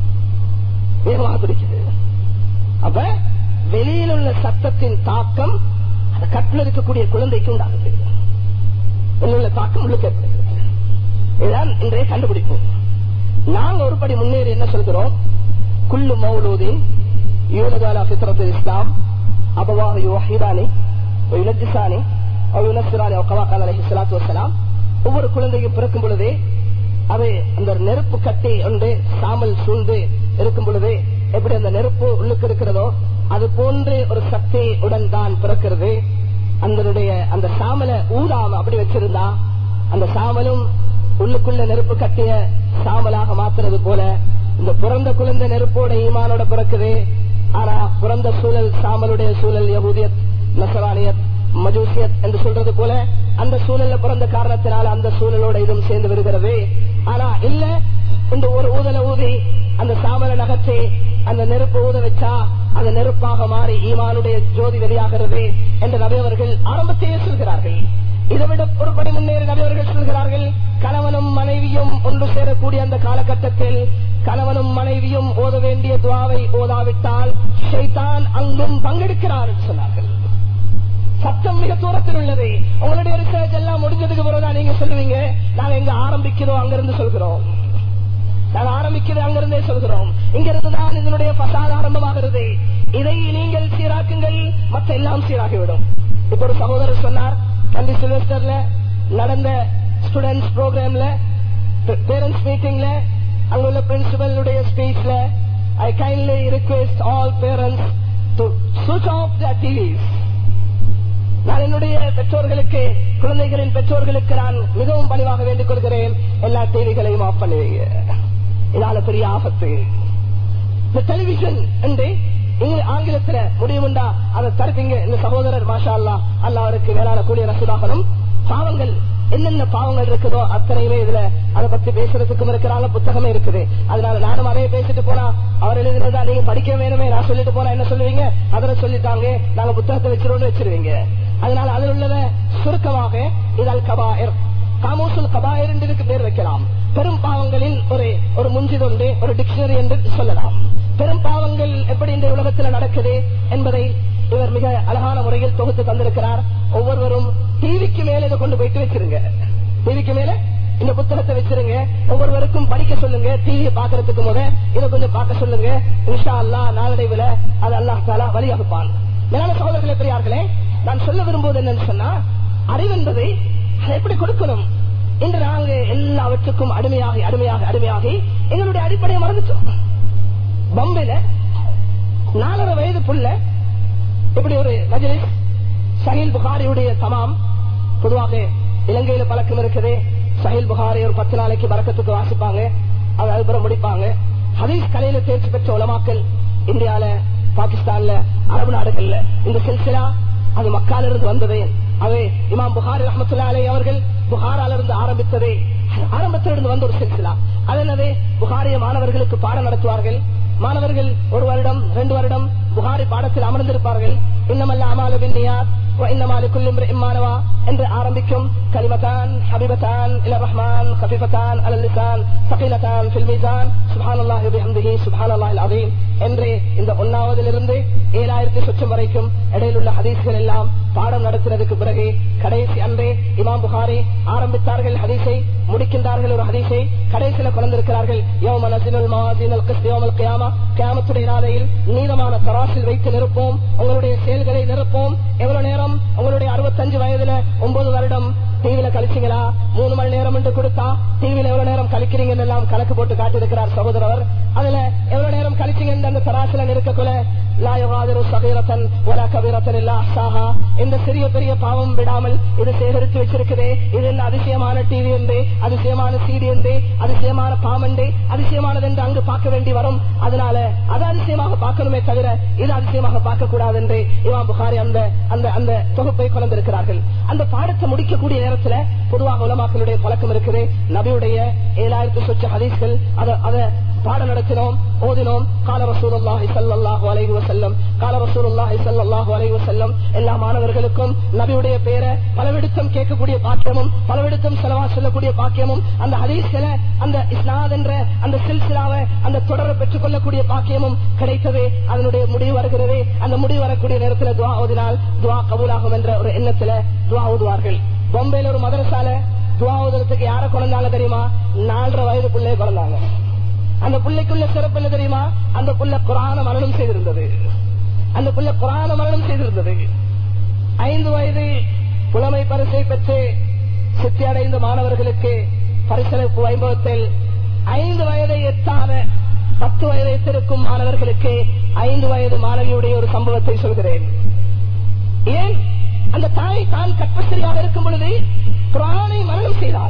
வேகமாக துடிக்குது அப்ப வெளியில் உள்ள சத்தத்தின் தாக்கம் அந்த கட்டில் இருக்கக்கூடிய குழந்தைக்கு உண்டாகுது வெளியில் உள்ள தாக்கம் உள்ளுக்கு ஏற்படுகிறது இதுதான் இன்றைய கண்டுபிடிப்பு நாங்க ஒருபடி முன்னேறி என்ன சொல்கிறோம் குள்ளு மௌலூதின் யூனகாலா ஃபித்ரத்து இஸ்லாம் அபவாக யுவஹிதானி யுனஜிசானி யுனசிரானி கவாக்கால் அலஹி சலாத்து வசலாம் ஒவ்வொரு குழந்தையும் பிறக்கும் பொழுதே அது அந்த நெருப்பு கட்டி ஒன்று சாமல் சூழ்ந்து இருக்கும் பொழுது எப்படி அந்த நெருப்பு உள்ளுக்கு இருக்கிறதோ அது போன்று ஒரு சக்தி உடன் தான் பிறக்கிறது அதனுடைய அந்த சாமலை ஊதாம அப்படி வச்சிருந்தா அந்த சாமலும் உள்ளுக்குள்ள நெருப்பு கட்டிய சாமலாக மாத்துறது போல இந்த பிறந்த குழந்தை நெருப்போட ஈமானோட பிறக்குது ஆனா பிறந்த சூழல் சாமலுடைய சூழல் யகுதியத் நசரானியத் மஜூசியத் என்று சொல்றது போல அந்த சூழல்ல பிறந்த காரணத்தினால அந்த சூழலோட இதுவும் சேர்ந்து வருகிறது ஆனா இல்ல இந்த ஒரு ஊதல ஊதி அந்த சாமல நகர்த்தி அந்த நெருப்பு ஊத வச்சா அந்த நெருப்பாக மாறி ஈமானுடைய ஜோதி வெளியாகிறது என்று நபையவர்கள் ஆரம்பத்தையே சொல்கிறார்கள் இதை விட ஒருபடி முன்னேறி நபையவர்கள் சொல்கிறார்கள் கணவனும் மனைவியும் ஒன்று சேரக்கூடிய அந்த காலகட்டத்தில் கணவனும் மனைவியும் ஓத வேண்டிய துவாவை ஓதாவிட்டால் ஷைத்தான் அங்கும் பங்கெடுக்கிறார் என்று சொன்னார்கள் சத்தம் மிக தூரத்தில் உள்ளது உங்களுடைய ரிசர்ச் எல்லாம் முடிஞ்சதுக்கு பிறகுதான் நீங்க சொல்லுவீங்க நாங்க எங்க ஆரம்பிக்கிறோம் அங்கிருந்து சொல்கிறோம் நாங்க ஆரம்பிக்கிறது அங்கிருந்தே சொல்கிறோம் இங்கிருந்து தான் இதனுடைய பசாத ஆரம்பமாகிறது இதை நீங்கள் சீராக்குங்கள் மற்ற எல்லாம் சீராகிவிடும் இப்ப ஒரு சகோதரர் சொன்னார் கண்டி சில்வஸ்டர்ல நடந்த ஸ்டூடெண்ட்ஸ் ப்ரோக்ராம்ல பேரண்ட்ஸ் மீட்டிங்ல அங்குள்ள பிரின்சிபலுடைய ஸ்பீச்ல I kindly request all parents to switch off the TVs நான் என்னுடைய பெற்றோர்களுக்கு குழந்தைகளின் பெற்றோர்களுக்கு நான் மிகவும் பணிவாக வேண்டிக் கொள்கிறேன் எல்லா டிவிகளையும் ஆஃப் பண்ணுவீங்க இதால பெரிய ஆபத்து இந்த டெலிவிஷன் என்று இங்க ஆங்கிலத்துல முடியும்டா அதை தருப்பீங்க இந்த சகோதரர் மாஷா அல்லா அல்லா அவருக்கு வேளாண் கூடிய ரசூலாகணும் பாவங்கள் என்னென்ன பாவங்கள் இருக்குதோ அத்தனையுமே இதுல அதை பத்தி பேசுறதுக்கும் இருக்கிறாங்க புத்தகமே இருக்குது அதனால நானும் அதையே பேசிட்டு போனா அவர் எழுதுனதா நீங்க படிக்க வேணுமே நான் சொல்லிட்டு போனா என்ன சொல்லுவீங்க அதில் சொல்லிட்டாங்க நாங்க புத்தகத்தை வச்சிருவோம்னு வச்சிருவீங்க அதனால அதில் உள்ளத சுருக்கமாக இதழ் கபாயர் காமோசுல் கபாயர் என்று இதுக்கு பேர் வைக்கலாம் பெரும் பாவங்களில் ஒரு ஒரு முஞ்சிதொண்டு ஒரு டிக்ஷனரி என்று சொல்லலாம் பெரும் பாவங்கள் எப்படி இந்த உலகத்தில் நடக்குது என்பதை இவர் மிக அழகான முறையில் தொகுத்து தந்திருக்கிறார் ஒவ்வொருவரும் டிவிக்கு மேல இதை கொண்டு போயிட்டு வச்சிருங்க டிவிக்கு மேல இந்த புத்தகத்தை வச்சிருங்க ஒவ்வொருவருக்கும் படிக்க சொல்லுங்க டிவி பாக்குறதுக்கு முத இதை கொஞ்சம் பார்க்க சொல்லுங்க இன்ஷா அல்லா நாளடைவுல அது அல்லாஹ் தாலா வழியாகுப்பான் மேலான சகோதரர்களே பெரியார்களே நான் சொல்ல விரும்புவது என்னன்னு சொன்னா அறிவு என்பதை அதை எப்படி கொடுக்கணும் இன்று நாங்க எல்லாவற்றுக்கும் அடிமையாகி அடிமையாகி அடிமையாகி எங்களுடைய அடிப்படையை மறந்துட்டோம் பம்பையில நாலரை வயது புள்ள இப்படி ஒரு மஜிலிஸ் சஹில் புகாரியுடைய தமாம் பொதுவாக இலங்கையில பழக்கம் இருக்குது சஹில் புகாரி ஒரு பத்து நாளைக்கு பறக்கத்துக்கு வாசிப்பாங்க அதை அதுபுறம் முடிப்பாங்க ஹதீஸ் கலையில தேர்ச்சி பெற்ற உலமாக்கல் இந்தியால பாகிஸ்தான்ல அரபு நாடுகள்ல இந்த சில்சிலா அது மக்கால இருந்து வந்ததே அவை இமாம் புகாரி ரஹமத்துல்லா அலை அவர்கள் புகாரால இருந்து ஆரம்பித்ததே ஆரம்பத்திலிருந்து வந்த ஒரு சில்சிலா அதனவே புகாரிய மாணவர்களுக்கு பாடம் நடத்துவார்கள் மாணவர்கள் ஒரு வருடம் ரெண்டு வருடம் புகாரி பாடத்தில் அமர்ந்திருப்பார்கள் இன்னமல்ல அமாலபின் நியாத் என்று ஆரம்பிக்கும் கலிமத்தான் ஹபிபத்தான் இல ரஹ்மான் ஹபிபத்தான் அல் லிசான் சகீலத்தான் ஃபில் மீசான் சுப்ஹானல்லாஹி பிஹம்திஹி சுப்ஹானல்லாஹில் அதீம் என்று இந்த ஒன்னாவதிலிருந்து ஏழாயிரத்தி சொச்சம் வரைக்கும் இடையில் உள்ள ஹதீஸ்கள் எல்லாம் பாடம் நடத்தினதுக்கு பிறகு கடைசி அன்றே இமாம் புகாரி ஆரம்பித்தார்கள் ஹதீஸை முடிக்கின்றார்கள் ஒரு ஹதீஸை கடைசியில குழந்திருக்கிறார்கள் கியாமத்துடைய நாளையில் நீளமான தராசில் வைத்து நிற்போம் உங்களுடைய செயல்களை நிரப்போம் எவ்வளவு நேரம் உங்களுடைய அறுபத்தஞ்சு வயதுல ஒன்பது வருடம் டிவில கழிச்சீங்களா மூணு மணி நேரம் என்று கொடுத்தா டிவில எவ்வளவு நேரம் கழிக்கிறீங்கன்னு எல்லாம் கணக்கு போட்டு காட்டியிருக்கிறார் சகோதரர் அதுல எவ்வளவு நேரம் கழிச்சீங்க அந்த தராசில நிற்கக்குள்ள இந்த சிறிய பெரிய பாவம் விடாமல் இது சேகரித்து வச்சிருக்குதே இது என்ன அதிசயமான டிவி என்று அதிசயமான சீடி என்று அதிசயமான பாமண்டு அதிசயமானது என்று அங்கு பார்க்க வேண்டி வரும் அதனால அது அதிசயமாக பார்க்கணுமே தவிர இது அதிசயமாக பார்க்க கூடாது என்று இமாம் புகாரி அந்த அந்த அந்த தொகுப்பை கொண்டிருக்கிறார்கள் அந்த பாடத்தை முடிக்கக்கூடிய நேரத்துல பொதுவாக உலமாக்களுடைய பழக்கம் இருக்குது நபியுடைய ஏழாயிரத்து சொச்ச ஹதீஸ்கள் அதை பாடம் நடத்தினோம் ஓதினோம் قال رسول الله صلى الله عليه وسلم قال رسول الله صلى الله عليه وسلم எல்லா மாணவர்களுக்கும் நபியுடைய பேரை பலவிடத்தம் கேட்கக்கூடிய பாக்கியமும் பலவிடத்தம் செலவா சொல்லக்கூடிய பாக்கியமும் அந்த ஹதீஸ்களை அந்த இஸ்னாத் என்ற அந்த சில்சிலாவை அந்த தொடரை பெற்றுக் கொள்ளக்கூடிய பாக்கியமும் கிடைத்தது அதனுடைய முடிவு வருகிறது அந்த முடிவு வரக்கூடிய நேரத்தில் துவா ஓதினால் துவா கபூலாகும் என்ற ஒரு எண்ணத்துல துவா ஓதுவார்கள் பொம்பையில ஒரு மதரசால துவா ஓதுறதுக்கு யார குழந்தாங்க தெரியுமா நாலரை வயது பிள்ளைய குழந்தாங்க அந்த பிள்ளைக்குள்ள சிறப்பு என்ன தெரியுமா அந்த புள்ள குரான மரணம் செய்திருந்தது அந்த புள்ள குரான மரணம் செய்திருந்தது ஐந்து வயது புலமை பரிசை பெற்று சித்தி அடைந்த மாணவர்களுக்கு பரிசளிப்பு வைபவத்தில் ஐந்து வயதை எட்டாத பத்து வயதை எத்திருக்கும் மாணவர்களுக்கு ஐந்து வயது மாணவியுடைய ஒரு சம்பவத்தை சொல்கிறேன் ஏன் அந்த தாய் தான் கற்பஸ்திரியாக இருக்கும் பொழுது குரானை மரணம் செய்தாள்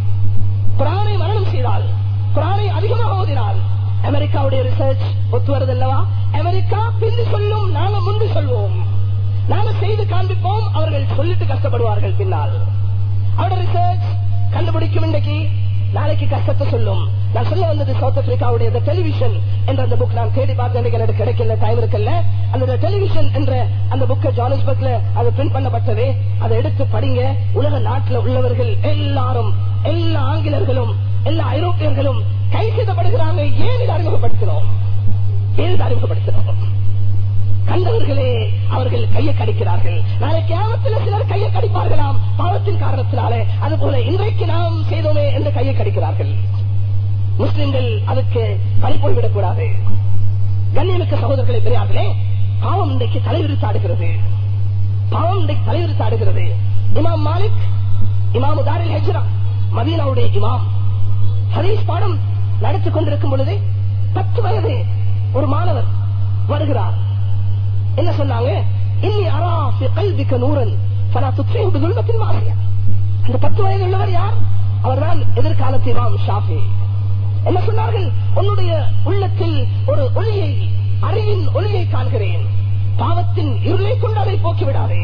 குரானை மரணம் செய்தாள் குரானை அதிகமாக ஓதினாள் அமெரிக்காவுடைய ரிசர்ச் ஒத்து வருதல்லவா அமெரிக்கா பிந்து சொல்லும் நாங்க முன்பு சொல்வோம் நாங்க செய்து காண்பிப்போம் அவர்கள் சொல்லிட்டு கஷ்டப்படுவார்கள் பின்னால் அவருடைய ரிசர்ச் கண்டுபிடிக்கும் இன்றைக்கு நாளைக்கு கஷ்டத்தை சொல்லும் நான் சொல்ல வந்தது சவுத் ஆப்பிரிக்காவுடைய The டெலிவிஷன் என்ற அந்த புக் நான் தேடி பார்த்தேன் எனக்கு கிடைக்கல டைம் இருக்கல அந்த டெலிவிஷன் என்ற அந்த புக்கை ஜாலிஸ்பர்க்ல அது பிரிண்ட் பண்ணப்பட்டது அதை எடுத்து படிங்க உலக நாட்டில் உள்ளவர்கள் எல்லாரும் எல்லா ஆங்கிலர்களும் எல்லா ஐரோப்பியர்களும் கை செய்தப்படுகிறாங்க ஏன் இதை அறிமுகப்படுத்தினோம் ஏன் இதை அறிமுகப்படுத்தினோம் கண்டவர்களே அவர்கள் கையை கடிக்கிறார்கள் நாளை கேமத்தில் சிலர் கையை கடிப்பார்களாம் பாவத்தின் காரணத்தினாலே அதுபோல இன்றைக்கு நாம் செய்தோமே என்று கையை கடிக்கிறார்கள் முஸ்லிம்கள் அதுக்கு பறி போய்விடக் கூடாது கண்ணியமிக்க சகோதரர்களை பெரியார்களே பாவம் இன்றைக்கு தலைவிரித்தாடுகிறது பாவம் இன்றைக்கு தலைவிரித்தாடுகிறது இமாம் மாலிக் இமாம் உதாரில் ஹெஜ்ரா மதீனாவுடைய இமாம் ஹரீஸ் பாடம் நடத்திக் கொண்டிருக்கும் பொழுது பத்து வயது ஒரு மாணவர் வருகிறார் என்ன சொன்னாங்க இன்னி அராஃபி கல்விக்க நூரன் பல துற்றையும் துன்பத்தின் மாசியா அந்த பத்து வயது உள்ளவர் யார் அவர்தான் எதிர்காலத்து இமாம் ஷாஃபி என்ன சொன்னார்கள் உன்னுடைய உள்ளத்தில் ஒரு ஒளியை அறிவின் ஒளியை காண்கிறேன் பாவத்தின் இருளை கொண்டு அதை போக்கிவிடாதே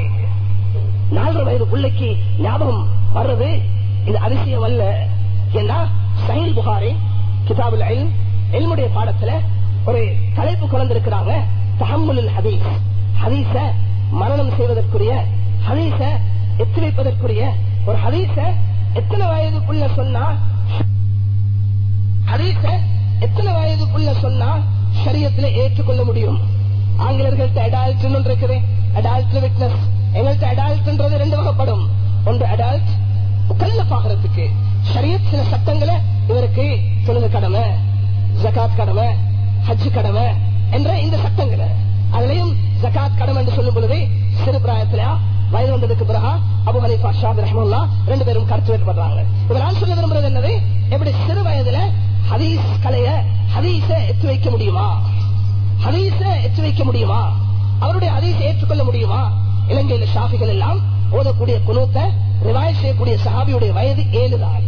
நாலரை வயது பிள்ளைக்கு ஞாபகம் வர்றது இது அதிசயம் அல்ல ஏன்னா சஹீல் புகாரி கிதாபுல் இல்ம் இல்முடைய பாடத்துல ஒரு தலைப்பு குழந்திருக்கிறாங்க தஹம்முல் ஹதீஸ் ஹதீஸ மரணம் செய்வதற்குரிய ஹதீஸ எத்தி வைப்பதற்குரிய ஒரு ஹதீஸ எத்தனை வயதுக்குள்ள சொன்னா ஹதீஸ எத்தனை வயதுக்குள்ள சொன்னா சரியத்துல ஏற்றுக்கொள்ள முடியும் ஆங்கிலர்கள்ட்ட அடால்ட் ஒன்று இருக்குது அடால்ட் விட்னஸ் எங்கள்கிட்ட அடால்ட்ன்றது ரெண்டு வகைப்படும் ஒன்று அடால்ட் முக்கல்லப்பாகிறதுக்கு ஷரியத் சில சட்டங்களை இவருக்கு தொழுக கடமை ஜகாத் கடமை ஹஜ் கடமை என்ற இந்த சட்டங்களை அதுலயும் ஜகாத் கடமை என்று சொல்லும் பொழுது சிறு பிராயத்திலயா வயது வந்ததுக்கு பிறகு அபு ஹனீஃபா ஷாத் ரஹமுல்லா ரெண்டு பேரும் கருத்து வேறுபடுறாங்க இப்ப நான் சொல்ல விரும்புறது என்னது எப்படி சிறு வயதுல ஹதீஸ் கலைய ஹதீஸ எத்து வைக்க முடியுமா ஹதீஸ எத்து வைக்க முடியுமா அவருடைய ஹதீஸை ஏற்றுக்கொள்ள முடியுமா இலங்கையில ஷாஃபிகள் எல்லாம் ஓதக்கூடிய குணத்தை ரிவாய் செய்யக்கூடிய சஹாபியுடைய வயது ஏழு தான்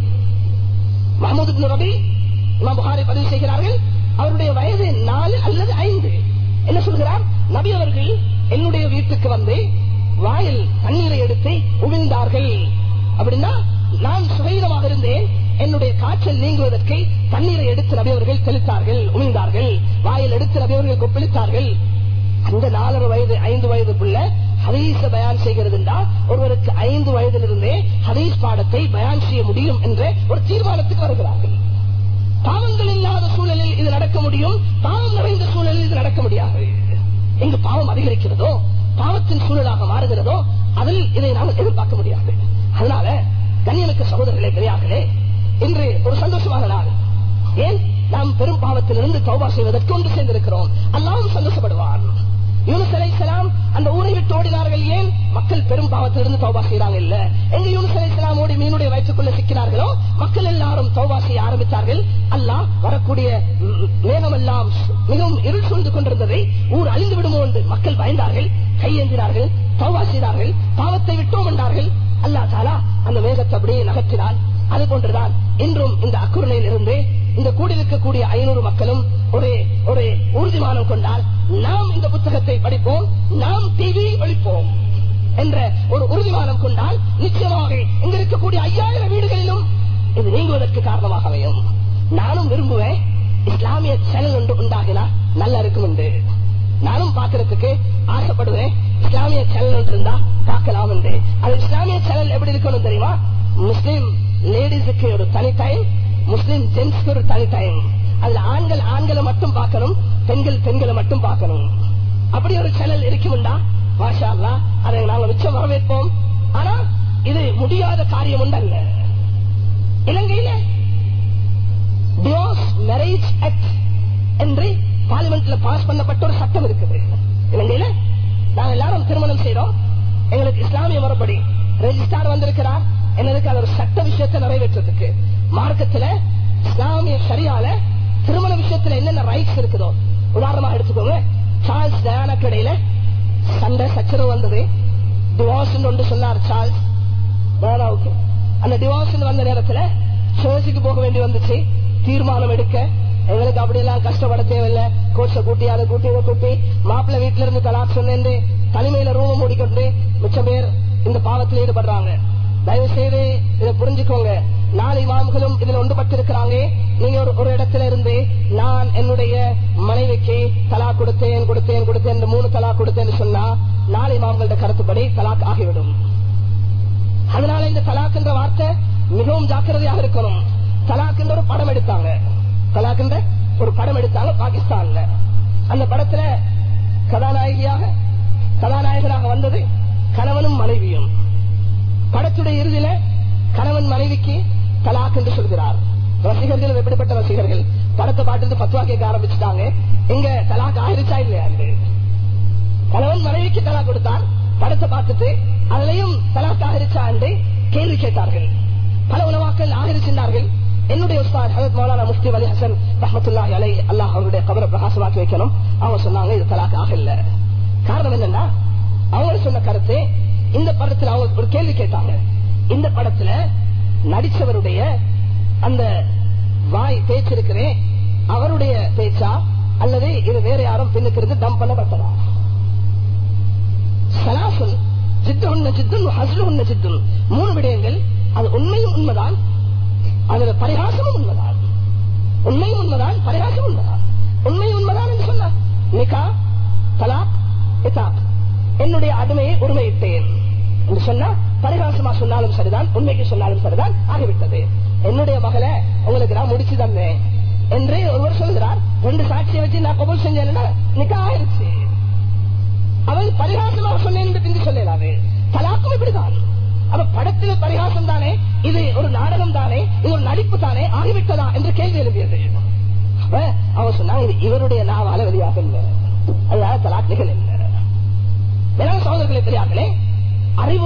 மஹமூத் இப்னு ரபி இமாம் புகாரி பதிவு செய்கிறார்கள் அவருடைய வயது நாலு அல்லது ஐந்து என்ன சொல்கிறார் நபி அவர்கள் என்னுடைய வீட்டுக்கு வந்து வாயில் தண்ணீரை எடுத்து உமிழ்ந்தார்கள் அப்படின்னா நான் சுகைதமாக இருந்தேன் என்னுடைய காய்ச்சல் நீங்குவதற்கு தண்ணீரை எடுத்து நபி அவர்கள் தெளித்தார்கள் உமிழ்ந்தார்கள் வாயில் எடுத்து நபி அவர்கள் கொப்பளித்தார்கள் அந்த நாலரை வயது ஐந்து வயதுக்குள்ள ஹதீஸ பயான் செய்கிறது என்றால் ஒருவருக்கு ஐந்து வயதிலிருந்தே ஹதீஸ் பாடத்தை பயான் செய்ய முடியும் என்ற ஒரு தீர்மானத்துக்கு வருகிறார்கள் பாவங்கள் இல்லாத சூழலில் இது நடக்க முடியும் பாவம் நிறைந்த சூழலில் இது நடக்க முடியாது எங்கு பாவம் அதிகரிக்கிறதோ பாவத்தின் சூழலாக மாறுகிறதோ அதில் இதை நாம் எதிர்பார்க்க முடியாது அதனால கண்ணியமிக்க சகோதரர்களே பெரியார்களே இன்று ஒரு சந்தோஷமான நாள் ஏன் நாம் பெரும் பாவத்திலிருந்து தௌபா செய்வதற்கு ஒன்று சேர்ந்திருக்கிறோம் அல்லாவும் சந்தோஷப்படுவான் யூனுஸ் அலைசலாம் அந்த ஊரை விட்டு ஓடினார்கள் ஏன் மக்கள் பெரும் பாவத்திலிருந்து தௌபா செய்யறாங்க இல்ல எங்க யூனுஸ் அலைசலாம் ஓடி மீனுடைய வயிற்றுக்குள்ள சிக்கிறார்களோ மக்கள் எல்லாரும் தௌபா செய்ய ஆரம்பித்தார்கள் அல்லாஹ் வரக்கூடிய நேரம் எல்லாம் மிகவும் இருள் சூழ்ந்து கொண்டிருந்ததை ஊர் அழிந்து விடுமோ என்று மக்கள் பயந்தார்கள் கையேந்தினார்கள் தௌபா செய்தார்கள் பாவத்தை விட்டோம் என்றார்கள் அல்லா தாலா அந்த மேகத்தை அப்படியே நகர்த்தினார் அது போன்றுதான் இன்றும் இந்த அக்குரலையில் இருந்து இந்த கூடியிருக்கக்கூடிய ஐநூறு மக்களும் ஒரு ஒரு உறுதிமானம் கொண்டால் நாம் இந்த புத்தகத்தை படிப்போம் நாம் டிவி ஒழிப்போம் என்ற ஒரு உறுதிமானம் கொண்டால் நிச்சயமாக இங்க இருக்கக்கூடிய ஐயாயிரம் வீடுகளிலும் இது நீங்குவதற்கு காரணமாக அமையும் நானும் விரும்புவேன் இஸ்லாமிய சேனல் ஒன்று உண்டாகினா நல்லா இருக்கும் என்று நானும் பாக்குறதுக்கு ஆசைப்படுவேன் இஸ்லாமிய சேனல் ஒன்று இருந்தா பார்க்கலாம் என்று அது இஸ்லாமிய சேனல் எப்படி இருக்கணும் தெரியுமா முஸ்லிம் லேடிஸுக்கு ஒரு தனி டைம் முஸ்லிம் ஜென்ஸ்க்கு ஒரு தனி டைம் அதுல ஆண்கள் ஆண்களை மட்டும் பார்க்கணும் பெண்கள் பெண்களை மட்டும் பார்க்கணும் அப்படி ஒரு சேனல் இருக்கும்டா மாஷா அல்லா அதை நாங்க மிச்சம் வரவேற்போம் ஆனா இது முடியாத காரியம் உண்டல்ல இலங்கையில டிவோர்ஸ் மேரேஜ் ஆக்ட் என்று பார்லிமெண்ட்ல பாஸ் பண்ணப்பட்ட ஒரு சட்டம் இருக்குது இலங்கையில நாங்க எல்லாரும் திருமணம் செய்யறோம் எங்களுக்கு இஸ்லாமிய முறைப்படி ரெஜிஸ்டார் வந்திருக்கிறார் என்னதுக்கு அது ஒரு சட்ட விஷயத்தை நிறைவேற்றதுக்கு மார்க்கத்துல இஸ்லாமிய சரியால திருமண விஷயத்துல என்னென்ன ரைட்ஸ் இருக்குதோ உதாரணமா எடுத்துக்கோங்க சார்ல்ஸ் டயானாக்கு இடையில சண்டை சச்சரவு வந்தது டிவோர்ஸ் ஒன்று சொன்னார் சார்ல்ஸ் டயானாவுக்கு அந்த டிவோர்ஸ் வந்த நேரத்துல சர்ச்சுக்கு போக வேண்டி வந்துச்சு தீர்மானம் எடுக்க எங்களுக்கு அப்படியெல்லாம் கஷ்டப்பட தேவையில்லை கோச்ச கூட்டி அதை கூட்டி இதை கூட்டி மாப்பிள்ளை வீட்டுல இருந்து தலாக் சொன்னேன் தனிமையில ரூம மூடிக்கொண்டு மிச்சம் பேர் இந்த பாவத்தில் ஈடுபடுறாங்க தயவு செய்து இதை புரிஞ்சுக்கோங்க நாலு இமாம்களும் இதுல ஒன்றுபட்டிருக்கிறாங்க நீங்க ஒரு ஒரு இடத்துல இருந்து நான் என்னுடைய மனைவிக்கு தலா கொடுத்தேன் கொடுத்தேன் கொடுத்தேன் என்று மூணு தலா கொடுத்தேன்னு சொன்னா நாலு இமாம்களோட கருத்துப்படி தலாக் ஆகிவிடும் அதனால இந்த தலாக் என்ற வார்த்தை மிகவும் ஜாக்கிரதையாக இருக்கணும் தலாக் என்ற ஒரு படம் எடுத்தாங்க தலாக் என்ற ஒரு படம் எடுத்தாங்க பாகிஸ்தான்ல அந்த படத்துல கதாநாயகியாக கதாநாயகனாக வந்தது கணவனும் மனைவியும் படத்துடைய இறுதியில கணவன் மனைவிக்கு தலாக் என்று சொல்கிறார் ரசிகர்கள் எப்படிப்பட்ட ரசிகர்கள் படத்தை பாட்டு பத்துவா கேட்க ஆரம்பிச்சுட்டாங்க எங்க தலாக் ஆயிருச்சா இல்லையா என்று கணவன் மனைவிக்கு தலா கொடுத்தார் படத்தை பார்த்துட்டு அதுலயும் தலாக் ஆயிருச்சா என்று கேள்வி கேட்டார்கள் பல உணவாக்கள் ஆகிருச்சின்றார்கள் என்னுடைய உஸ்தாத் ஹசத் மௌலானா முஃப்தி அலி ஹசன் ரஹமத்துல்லா அலை அல்லாஹ் அவருடைய கபரை பிரகாசமாக்கி வைக்கணும் அவங்க சொன்னாங்க இது தலாக் ஆகல காரணம் என்னன்னா அவங்க சொன்ன கருத்து இந்த படத்துல அவங்க ஒரு கேள்வி கேட்டாங்க இந்த படத்துல நடிச்சவருடைய அந்த வாய் பேச்சு இருக்கிறே அவருடைய பேச்சா அல்லது இது வேற யாரும் பின்னுக்கு இருந்து தம் பண்ணப்பட்டதா சலாசல் ஜித்து ஜித்துன் ஹஸ்லு ஜித்துன் மூணு விடயங்கள் அது உண்மையும் உண்மைதான் அதுல பரிகாசமும் உண்மைதான் உண்மையும் உண்மைதான் பரிகாசம் உண்மைதான் உண்மை உண்மைதான் என்று சொன்ன நிகா தலாக் இதாக் என்னுடைய அடிமையை உரிமையிட்டேன் என்று சொன்னா பரிகாசமா சொன்னாலும் சரிதான் உண்மைக்கு சொன்னாலும் சரிதான் ஆகிவிட்டது என்னுடைய மகளை உங்களுக்கு நான் முடிச்சு தந்தேன் என்று ஒருவர் சொல்கிறார் ரெண்டு சாட்சியை வச்சு நான் கபூல் செஞ்சேன்னா நிக்கா ஆயிருச்சு அவள் பரிகாசமாக சொன்னேன் என்று பிந்தி சொல்லலாது தலாக்கும் இப்படிதான் அப்ப படத்தில் பரிகாசம் தானே இது ஒரு நாடகம் தானே இது ஒரு நடிப்பு தானே ஆகிவிட்டதா என்று கேள்வி எழுப்பியது அப்ப அவன் சொன்னாங்க இது இவருடைய நாவால வெளியாக இல்லை அதனால தலாக் நிகழ் இல்லை வேளாண் சகோதரர்களை பெரியார்களே அறிவு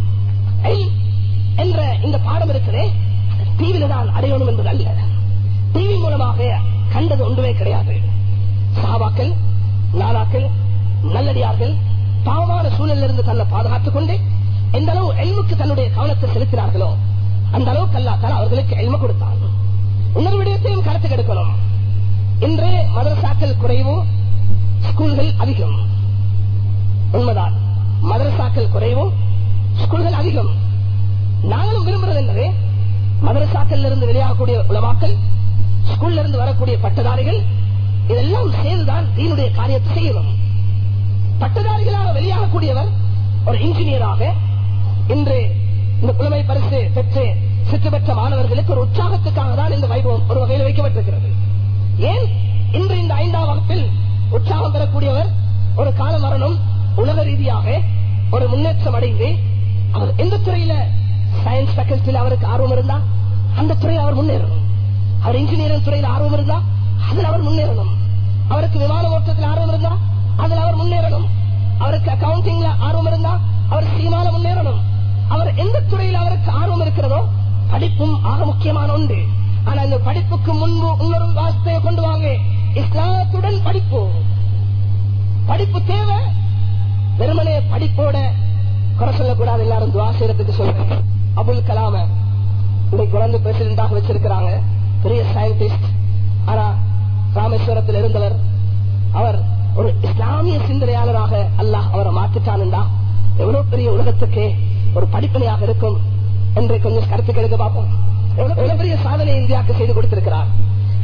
என்ற இந்த பாடம் இருக்கிறே டிவியில தான் அடையணும் என்பது அல்ல டிவி மூலமாக கண்டது ஒன்றுமே கிடையாது சாபாக்கள் நாளாக்கள் நல்லடியார்கள் பாவமான சூழலில் இருந்து தன்னை பாதுகாத்துக் கொண்டு எந்த அளவு எல்முக்கு தன்னுடைய கவனத்தை செலுத்தினார்களோ அந்த அளவுக்கு அல்லாத்தால் அவர்களுக்கு எல்ம கொடுத்தான் இன்னொரு விடயத்தையும் கருத்து கெடுக்கணும் இன்றே மதரசாக்கள் குறைவு ஸ்கூல்கள் அதிகம் உண்மைதான் மதரசாக்கள் குறைவும் ஸ்கூல்கள் அதிகம் நாங்களும் விரும்புறது என்னது மதரசாக்கள் இருந்து வெளியாகக்கூடிய உலமாக்கள் ஸ்கூல்ல இருந்து வரக்கூடிய பட்டதாரிகள் இதெல்லாம் சேர்ந்துதான் தீனுடைய காரியத்தை செய்யணும் பட்டதாரிகளாக வெளியாகக்கூடியவர் ஒரு இன்ஜினியராக இன்று இந்த புலமை பரிசு பெற்று சிற்று பெற்ற மாணவர்களுக்கு ஒரு உற்சாகத்துக்காக தான் இந்த வைபவம் ஒரு வகையில் வைக்கப்பட்டிருக்கிறது ஏன் இன்று இந்த ஐந்தாம் வகுப்பில் உற்சாகம் பெறக்கூடியவர் ஒரு கால மரணம் உலக ரீதியாக ஒரு முன்னேற்றம் அடைந்து அவர் எந்த துறையில சயின்ஸ் ஃபேக்கல்டியில் அவருக்கு ஆர்வம் இருந்தா அந்த துறையில் அவர் முன்னேறணும் அவர் இன்ஜினியரிங் துறையில் ஆர்வம் இருந்தா அதில் அவர் முன்னேறணும் அவருக்கு விமான ஓட்டத்தில் ஆர்வம் இருந்தா அதில் அவர் முன்னேறணும் அவருக்கு அக்கவுண்டிங்ல ஆர்வம் இருந்தா அவர் சினிமால முன்னேறணும் அவர் எந்த துறையில் அவருக்கு ஆர்வம் இருக்கிறதோ படிப்பும் ஆக முக்கியமான ஒன்று ஆனா இந்த படிப்புக்கு முன்பு இன்னொரு வார்த்தையை கொண்டு வாங்க இஸ்லாத்துடன் படிப்பு படிப்பு தேவை வெறுமனே படிப்போட குறை சொல்லக்கூடாது எல்லாரும் துவா செய்யறதுக்கு சொல்றேன் அபுல் கலாம இன்னைக்கு குழந்தை பிரசிடண்டாக வச்சிருக்கிறாங்க பெரிய சயின்டிஸ்ட் ஆனா ராமேஸ்வரத்தில் இருந்தவர் அவர் ஒரு இஸ்லாமிய சிந்தனையாளராக அல்லாஹ் அவரை மாற்றிட்டான்டா எவ்வளவு பெரிய உலகத்துக்கு ஒரு படிப்பனையாக இருக்கும் என்று கொஞ்சம் கருத்து கெடுக்க பார்ப்போம் எவ்வளவு பெரிய சாதனை இந்தியாவுக்கு செய்து கொடுத்திருக்கிறார்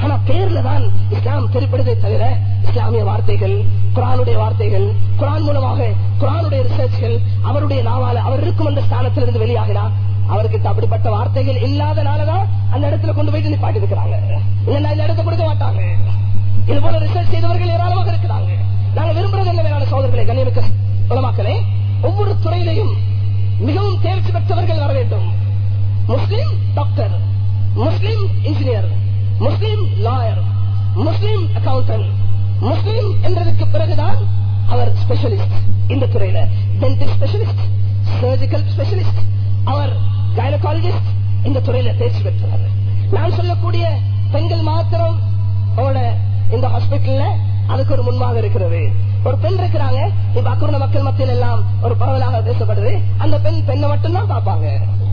ஆனா பேர்ல தான் இஸ்லாம் தெரிப்படுதே தவிர இஸ்லாமிய வார்த்தைகள் குரானுடைய வார்த்தைகள் குரான் மூலமாக குரானுடைய ரிசர்ச்கள் அவருடைய நாவால அவர் இருக்கும் அந்த ஸ்தானத்திலிருந்து வெளியாகினா அவருக்கு அப்படிப்பட்ட வார்த்தைகள் இல்லாதனாலதான் அந்த இடத்துல கொண்டு போயிட்டு நிப்பாட்டி இருக்கிறாங்க இல்லைன்னா இந்த இடத்த கொடுக்க மாட்டாங்க இது போல ரிசர்ச் செய்தவர்கள் ஏராளமாக இருக்கிறாங்க நாங்க விரும்புறது என்ன வேளாண் சோதர்களை கண்ணியமிக்க உலமாக்களே ஒவ்வொரு துறையிலையும் மிகவும் தேர்ச்சி பெற்றவர்கள் வர வேண்டும் முஸ்லிம் டாக்டர் முஸ்லிம் இன்ஜினியர் முஸ்லிம் லாயர் முஸ்லிம் அக்கௌண்டன்ட் முஸ்லிம் என்றதுக்கு பிறகுதான் அவர் ஸ்பெஷலிஸ்ட் இந்த துறையில டென்டிஸ்ட் ஸ்பெஷலிஸ்ட் சர்ஜிக்கல் ஸ்பெஷலிஸ்ட் அவர் கைனகாலஜிஸ்ட் இந்த துறையில தேர்ச்சி பெற்றவர் நான் சொல்லக்கூடிய பெண்கள் மாத்திரம் அவங்களோட இந்த ஹாஸ்பிட்டல்ல அதுக்கு ஒரு முன்பாக இருக்கிறது ஒரு பெண் இருக்கிறாங்க இப்ப அக்குற மக்கள் மத்தியில் எல்லாம் ஒரு பரவலாக பேசப்படுது அந்த பெண் பெண்ணை மட்டும்தான் பார்ப்பாங்க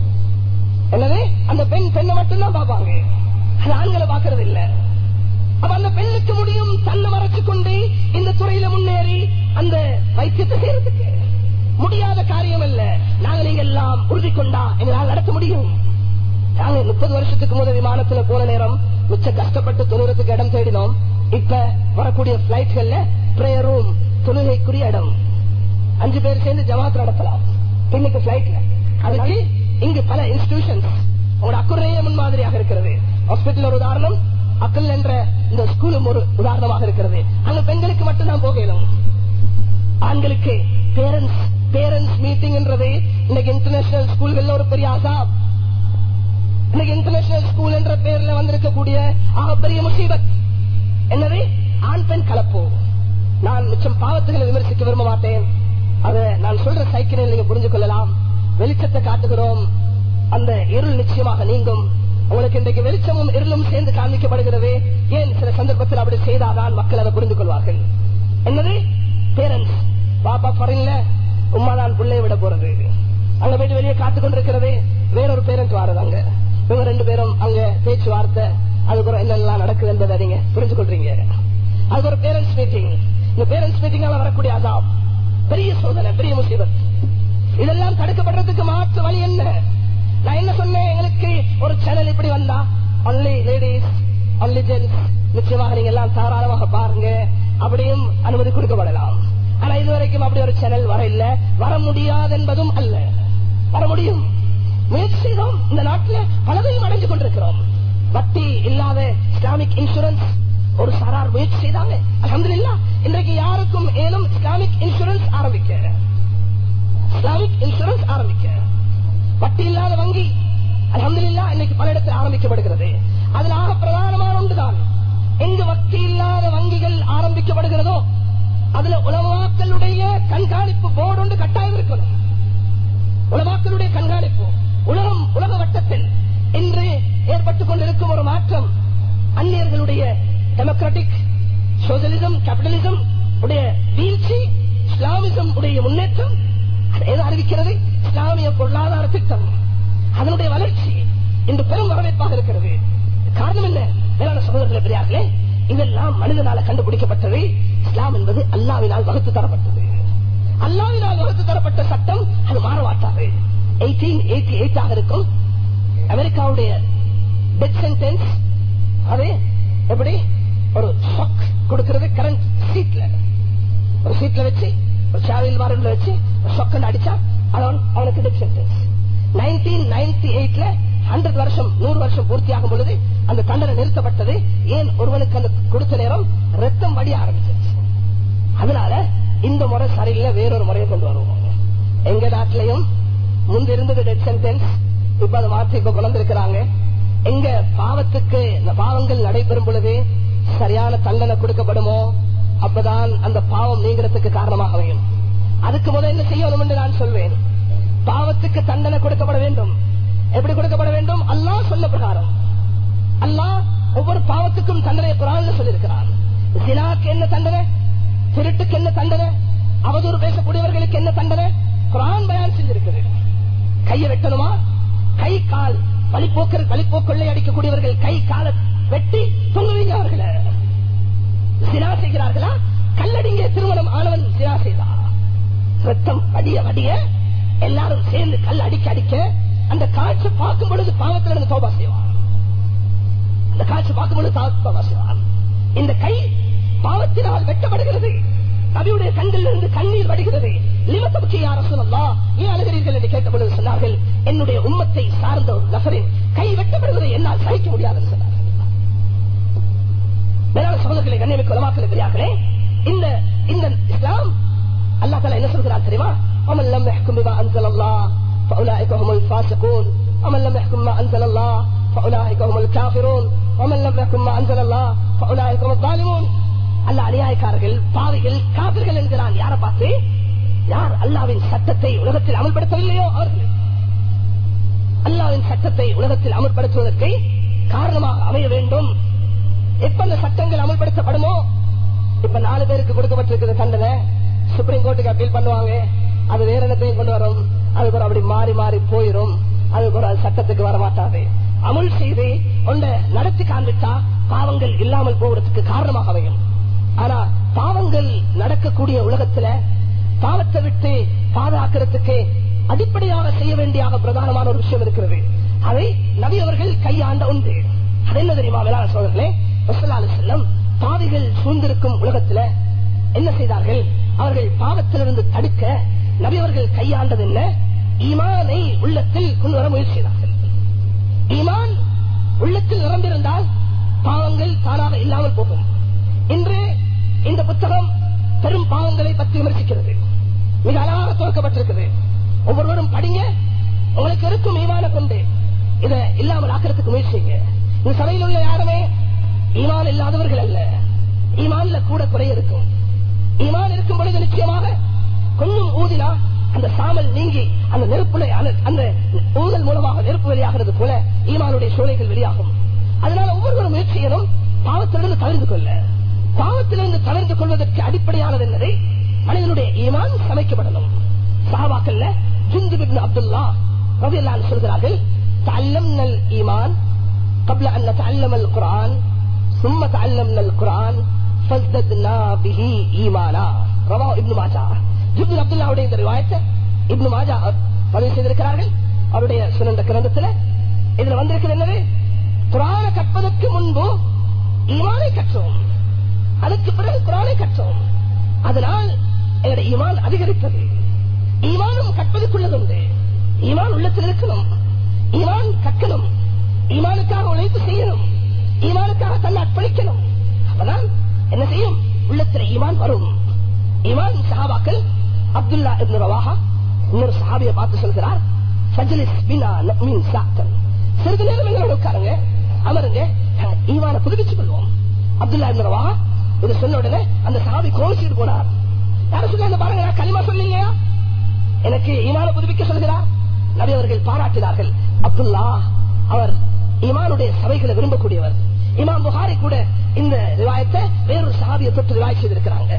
என்னது அந்த பெண் பெண்ணை மட்டும்தான் பார்ப்பாங்க அது ஆண்களை பார்க்கறது இல்ல அப்ப அந்த பெண்ணுக்கு முடியும் தன்னை மறைச்சு கொண்டு இந்த துறையில முன்னேறி அந்த வைத்தியத்தை செய்யறதுக்கு முடியாத காரியம் அல்ல நாங்கள் நீங்க எல்லாம் உறுதி கொண்டா எங்களால் நடத்த முடியும் நாங்க முப்பது வருஷத்துக்கு முதல் விமானத்துல போன நேரம் மிச்ச கஷ்டப்பட்டு தொழுறதுக்கு இடம் தேடினோம் இப்ப வரக்கூடிய பிளைட்கள்ல பிரேயர் ரூம் தொழுகைக்குரிய இடம் அஞ்சு பேர் சேர்ந்து ஜமாத் நடத்தலாம் பின்னுக்கு பிளைட்ல அதுக்கு இங்கு பல இன்ஸ்டிடியூஷன்ஸ் உங்களோட அக்குறையே முன்மாதிரியாக இருக்கிறது ஹாஸ்பிட்டல் ஒரு உதாரணம் அக்கல் என்ற இந்த ஸ்கூலும் ஒரு உதாரணமாக இருக்கிறது அங்க பெண்களுக்கு மட்டும்தான் போகணும் ஆண்களுக்கு பேரண்ட்ஸ் பேரண்ட்ஸ் மீட்டிங் என்றது இன்னைக்கு இன்டர்நேஷனல் ஸ்கூல்கள்ல ஒரு பெரிய அசாப் இன்னைக்கு இன்டர்நேஷனல் ஸ்கூல் என்ற பேர்ல வந்திருக்கக்கூடிய பெரிய முசீபத் என்னது ஆண் பெண் கலப்பு நான் மிச்சம் பாவத்துகளை விமர்சிக்க விரும்ப மாட்டேன் அதை நான் சொல்ற சைக்கிளை நீங்க புரிஞ்சு கொள்ளலாம் வெளிச்சத்தை காட்டுகிறோம் அந்த இருள் நிச்சயமாக நீங்கும் உங்களுக்கு இன்றைக்கு வெளிச்சமும் இருளும் சேர்ந்து காண்பிக்கப்படுகிறது ஏன் சில சந்தர்ப்பத்தில் அப்படி செய்தாதான் மக்கள் அதை புரிந்து கொள்வார்கள் என்னது பேரண்ட்ஸ் பாப்பா ஃபாரின்ல உமா தான் பிள்ளைய விட போறது அங்க போயிட்டு வெளியே காத்து கொண்டிருக்கிறது வேறொரு பேரண்ட் வாரது அங்க இவங்க ரெண்டு பேரும் அங்க பேச்சுவார்த்தை அதுக்கப்புறம் என்னெல்லாம் நடக்குது என்பதை நீங்க புரிஞ்சு கொள்றீங்க அது ஒரு பேரண்ட்ஸ் மீட்டிங் இந்த பேரண்ட்ஸ் மீட்டிங்கால வரக்கூடிய அதாப் பெரிய சோதனை பெரிய முசீபத் இதெல்லாம் தடுக்கப்படுறதுக்கு மாற்று வழி என்ன நான் என்ன சொன்னேன் எங்களுக்கு ஒரு சேனல் இப்படி வந்தா ஒன்லி லேடிஸ் ஒன்லி ஜென்ஸ் நிச்சயமாக நீங்க எல்லாம் தாராளமாக பாருங்க அப்படியும் அனுமதி கொடுக்கப்படலாம் ஆனா இதுவரைக்கும் அப்படி ஒரு சேனல் வர இல்ல வர முடியாது என்பதும் அல்ல வர முடியும் முயற்சி செய்தோம் இந்த நாட்டில் பலதையும் அடைஞ்சு கொண்டிருக்கிறோம் வட்டி இல்லாத இஸ்லாமிக் இன்சூரன்ஸ் ஒரு சாரார் முயற்சி செய்தாங்க அலமதுல்லா இன்றைக்கு யாருக்கும் ஏனும் இஸ்லாமிக் இன்சூரன்ஸ் ஆரம்பிக்க இஸ்லாமிக் இன்சூரன்ஸ் ஆரம்பிக்க வட்டி இல்லாத வங்கி அலமதுல்லா இன்னைக்கு பல இடத்தில் ஆரம்பிக்கப்படுகிறது அதில் ஆக பிரதானமான ஒன்றுதான் எங்கு வட்டி இல்லாத வங்கிகள் ஆரம்பிக்கப்படுகிறதோ அதுல உலமாக்களுடைய கண்காணிப்பு போர்டு ஒன்று கட்டாயம் இருக்கணும் உலமாக்களுடைய கண்காணிப்பு உலகம் உலக வட்டத்தில் இன்று ஏற்பட்டுக் கொண்டிருக்கும் ஒரு மாற்றம் அந்நியர்களுடைய டெமோக்ராட்டிக் சோசியலிசம் கேபிட்டலிசம் உடைய வீழ்ச்சி இஸ்லாமிசம் உடைய முன்னேற்றம் எது அறிவிக்கிறது இஸ்லாமிய பொருளாதார திட்டம் அதனுடைய வளர்ச்சி இன்று பெரும் வரவேற்பாக இருக்கிறது காரணம் என்ன மேலான சகோதரர்களே பெரியார்களே இதெல்லாம் மனிதனால கண்டுபிடிக்கப்பட்டது இஸ்லாம் என்பது அல்லாவினால் வகுத்து தரப்பட்டது அல்லாவினால் வகுத்து தரப்பட்ட சட்டம் அது மாறமாட்டாது எயிட்டீன் எயிட்டி எயிட் ஆக இருக்கும் அமெரிக்காவுடைய டெத் சென்டென்ஸ் அது எப்படி ஒரு ஷாக் கொடுக்கிறது கரண்ட் சீட்ல ஒரு சீட்ல வச்சு ஒரு சாவில் வாரண்ல வச்சு ஷாக் அடிச்சா அவன் அவனுக்கு டெத் சென்டென்ஸ் நைன்டீன் நைன்டி எயிட்ல ஹண்ட்ரட் வருஷம் நூறு வருஷம் பூர்த்தியாகும் பொழுது அந்த தண்டனை நிறுத்தப்பட்டது ஏன் ஒருவனுக்கு அந்த கொடுத்த நேரம் ரத்தம் வடிய ஆரம்பிச்சிருச்சு அதனால இந்த முறை சரியில்லை வேறொரு முறையை கொண்டு வருவோம் எங்க நாட்டிலையும் முன்பு இருந்தது டெத் சென்டென்ஸ் இப்ப அதை மாற்றி இப்ப கொண்டிருக்கிறாங்க எங்க பாவத்துக்கு இந்த பாவங்கள் நடைபெறும் பொழுது சரியான தண்டனை கொடுக்கப்படுமோ அப்பதான் அந்த பாவம் நீங்கிறதுக்கு காரணமாக அமையும் அதுக்கு முதல் என்ன செய்யணும் என்று நான் சொல்வேன் பாவத்துக்கு தண்டனை கொடுக்கப்பட வேண்டும் எப்படி கொடுக்கப்பட வேண்டும் அல்லாஹ் சொல்ல பிரகாரம் அல்லாஹ் ஒவ்வொரு பாவத்துக்கும் தண்டனை குரான் சொல்லியிருக்கிறான் சினாக்கு என்ன தண்டனை திருட்டுக்கு என்ன தண்டனை அவதூறு பேசக்கூடியவர்களுக்கு என்ன தண்டனை குரான் பயான் செஞ்சிருக்கிறது கையை வெட்டணுமா கை கால் வழிபோக்கர் வழிபோக்கொள்ளை அடிக்கக்கூடியவர்கள் கை கால வெட்டி தொங்குவீங்க அவர்களை சினா செய்கிறார்களா கல்லடிங்க திருமணம் ஆனவன் சினா செய்தா ரத்தம் வடிய வடிய எல்லாரும் சேர்ந்து கல் அடிக்க அடிக்க அந்த காட்சி பார்க்கும் பொழுது பாவத்தில் இருந்து தோபா செய்வான் அந்த காட்சி பார்க்கும்போது தாழ்வாசிவான் இந்த கை பாவத்தினால் வெட்டப்படுகிறது நபியுடைய கண்களில் இருந்து கண்ணீர் வடிகிறது லிமத்தபுச்சி யார சொல்லலாம் ஏன் அழுகிறீர்கள் என்று கேட்டபொழுது சொன்னார்கள் என்னுடைய உம்மத்தை சார்ந்த ஒரு நபரின் கை வெட்டப்படுவதை என்னால் சகிக்க முடியாதுன்னு சொன்னார்கள் மேலான சகோதரர்களை கண்ணியமிக்க உலமாக்களை பெரியார்களே இந்த இந்த இஸ்லாம் அல்லா தலா என்ன சொல்கிறார் தெரியுமா ومن لم يحكم بما انزل الله فاولئك هم الفاسقون ومن لم يحكم ما انزل الله فاولئك هم الكافرون ومن لم يحكم ما انزل الله فاولئك هم الظالمون அல்ல அநியாயக்காரர்கள் பாவிகள் காவிர்கள் என்கிறான் யாரை பார்த்து யார் அல்லாவின் சட்டத்தை உலகத்தில் அமல்படுத்தவில்லையோ அவர்கள் அல்லாவின் சட்டத்தை உலகத்தில் அமல்படுத்துவதற்கு காரணமாக அமைய வேண்டும் எப்ப அந்த சட்டங்கள் அமல்படுத்தப்படுமோ இப்ப நாலு பேருக்கு கொடுக்கப்பட்டிருக்கிற தண்டனை சுப்ரீம் கோர்ட்டுக்கு அப்பீல் பண்ணுவாங்க அது வேற இடத்தையும் கொண்டு வரும் அதுக்கு ஒரு அப்படி மாறி மாறி போயிரும் அதுக்கு ஒரு அது சட்டத்துக்கு வர மாட்டாது அமுல் செய்து ஒன்றை நடத்தி காண்பித்தா பாவங்கள் இல்லாமல் போவதற்கு காரணமாக அமையும் ஆனா பாவங்கள் நடக்கக்கூடிய உலகத்துல பாவத்தை விட்டு பாதுகாக்கிறதுக்கு அடிப்படையாக செய்ய வேண்டிய பிரதானமான ஒரு விஷயம் இருக்கிறது அதை நபி அவர்கள் கையாண்ட உண்டு அது என்ன தெரியுமா வேளாண் சோதர்களே செல்லம் பாவிகள் சூழ்ந்திருக்கும் உலகத்துல என்ன செய்தார்கள் அவர்கள் பாவத்திலிருந்து தடுக்க நபி அவர்கள் கையாண்டது என்ன ஈமானை உள்ளத்தில் கொண்டு வர முயற்சி செய்தார்கள் ஈமான் உள்ளத்தில் நிரம்பியிருந்தால் பாவங்கள் தானாக இல்லாமல் போகும் இன்று இந்த புத்தகம் பெரும் பாவங்களை பற்றி விமர்சிக்கிறது மிக அழகாக துவக்கப்பட்டிருக்கிறது ஒவ்வொருவரும் படிங்க உங்களுக்கு இருக்கும் ஈமான கொண்டு இதை இல்லாமல் ஆக்கிறதுக்கு முயற்சி செய்யுங்க இந்த சபையில் உள்ள யாருமே ஈமான் இல்லாதவர்கள் அல்ல ஈமான்ல கூட குறை இருக்கும் ஈமான் இருக்கும் பொழுது நிச்சயமாக கொஞ்சம் ஊதினா அந்த சாமல் நீங்கி அந்த நெருப்புல அந்த ஊதல் மூலமாக நெருப்பு வெளியாகிறது போல ஈமானுடைய சூழல்கள் வெளியாகும் அதனால ஒவ்வொருவரும் முயற்சியிலும் பாவத்திலிருந்து தவிர்த்து கொள்ள பாவத்திலிருந்து தவிர்த்து கொள்வதற்கு அடிப்படையானது என்னதை மனிதனுடைய ஈமான் சமைக்கப்படணும் சாபாக்கல்ல ஜிந்து பின் அப்துல்லா ரவி அல்லான் சொல்கிறார்கள் تعلمنا الإيمان قبل أن نتعلم القرآن ثم تعلمنا القرآن فازددنا به إيمانا رواه ابن ماجه ஜிப்து அப்துல்லாவுடைய இந்த ரிவாயத்தை இப்னு மாஜா பதிவு செய்திருக்கிறார்கள் அவருடைய சுனந்த கிரந்தத்துல இதுல வந்திருக்கிறது என்னது குரான கற்பதற்கு முன்பு ஈமானை கற்றோம் அதுக்கு பிறகு குரானை கற்றோம் அதனால் எங்களுடைய ஈமான் அதிகரித்தது ஈமானும் கற்பதற்குள்ளது உண்டு ஈமான் உள்ளத்தில் இருக்கணும் ஈமான் கற்கணும் ஈமானுக்காக உழைப்பு செய்யணும் ஈமானுக்காக தன்னை அர்ப்பணிக்கணும் அப்பதான் என்ன செய்யும் உள்ளத்தில் ஈமான் வரும் ஈமான் சஹாபாக்கள் அப்துல்லா இப்னு ரவாஹா இன்னொரு சஹாபியை பார்த்து சொல்கிறார் ஃபஜ்லிஸ் பினா நுமின் சாத்தன் சிறிது நேரம் எங்களோட உட்காருங்க அமருங்க ஈமான புதுப்பிச்சு கொள்வோம் அப்துல்லா இப்னு ரவாஹா இது சொன்ன உடனே அந்த சஹாபி கோவிச்சுட்டு போனார் யாரும் சொல்ல பாருங்க நான் களிமா சொன்னீங்க எனக்கு ஈமான புதுப்பிக்க சொல்கிறார் நபி அவர்கள் பாராட்டினார்கள் அப்துல்லா அவர் ஈமானுடைய சபைகளை விரும்பக்கூடியவர் இமாம் புகாரி கூட இந்த ரிவாயத்தை வேறொரு சஹாபியை தொட்டு ரிவாய் செய்திருக்கிறாங்க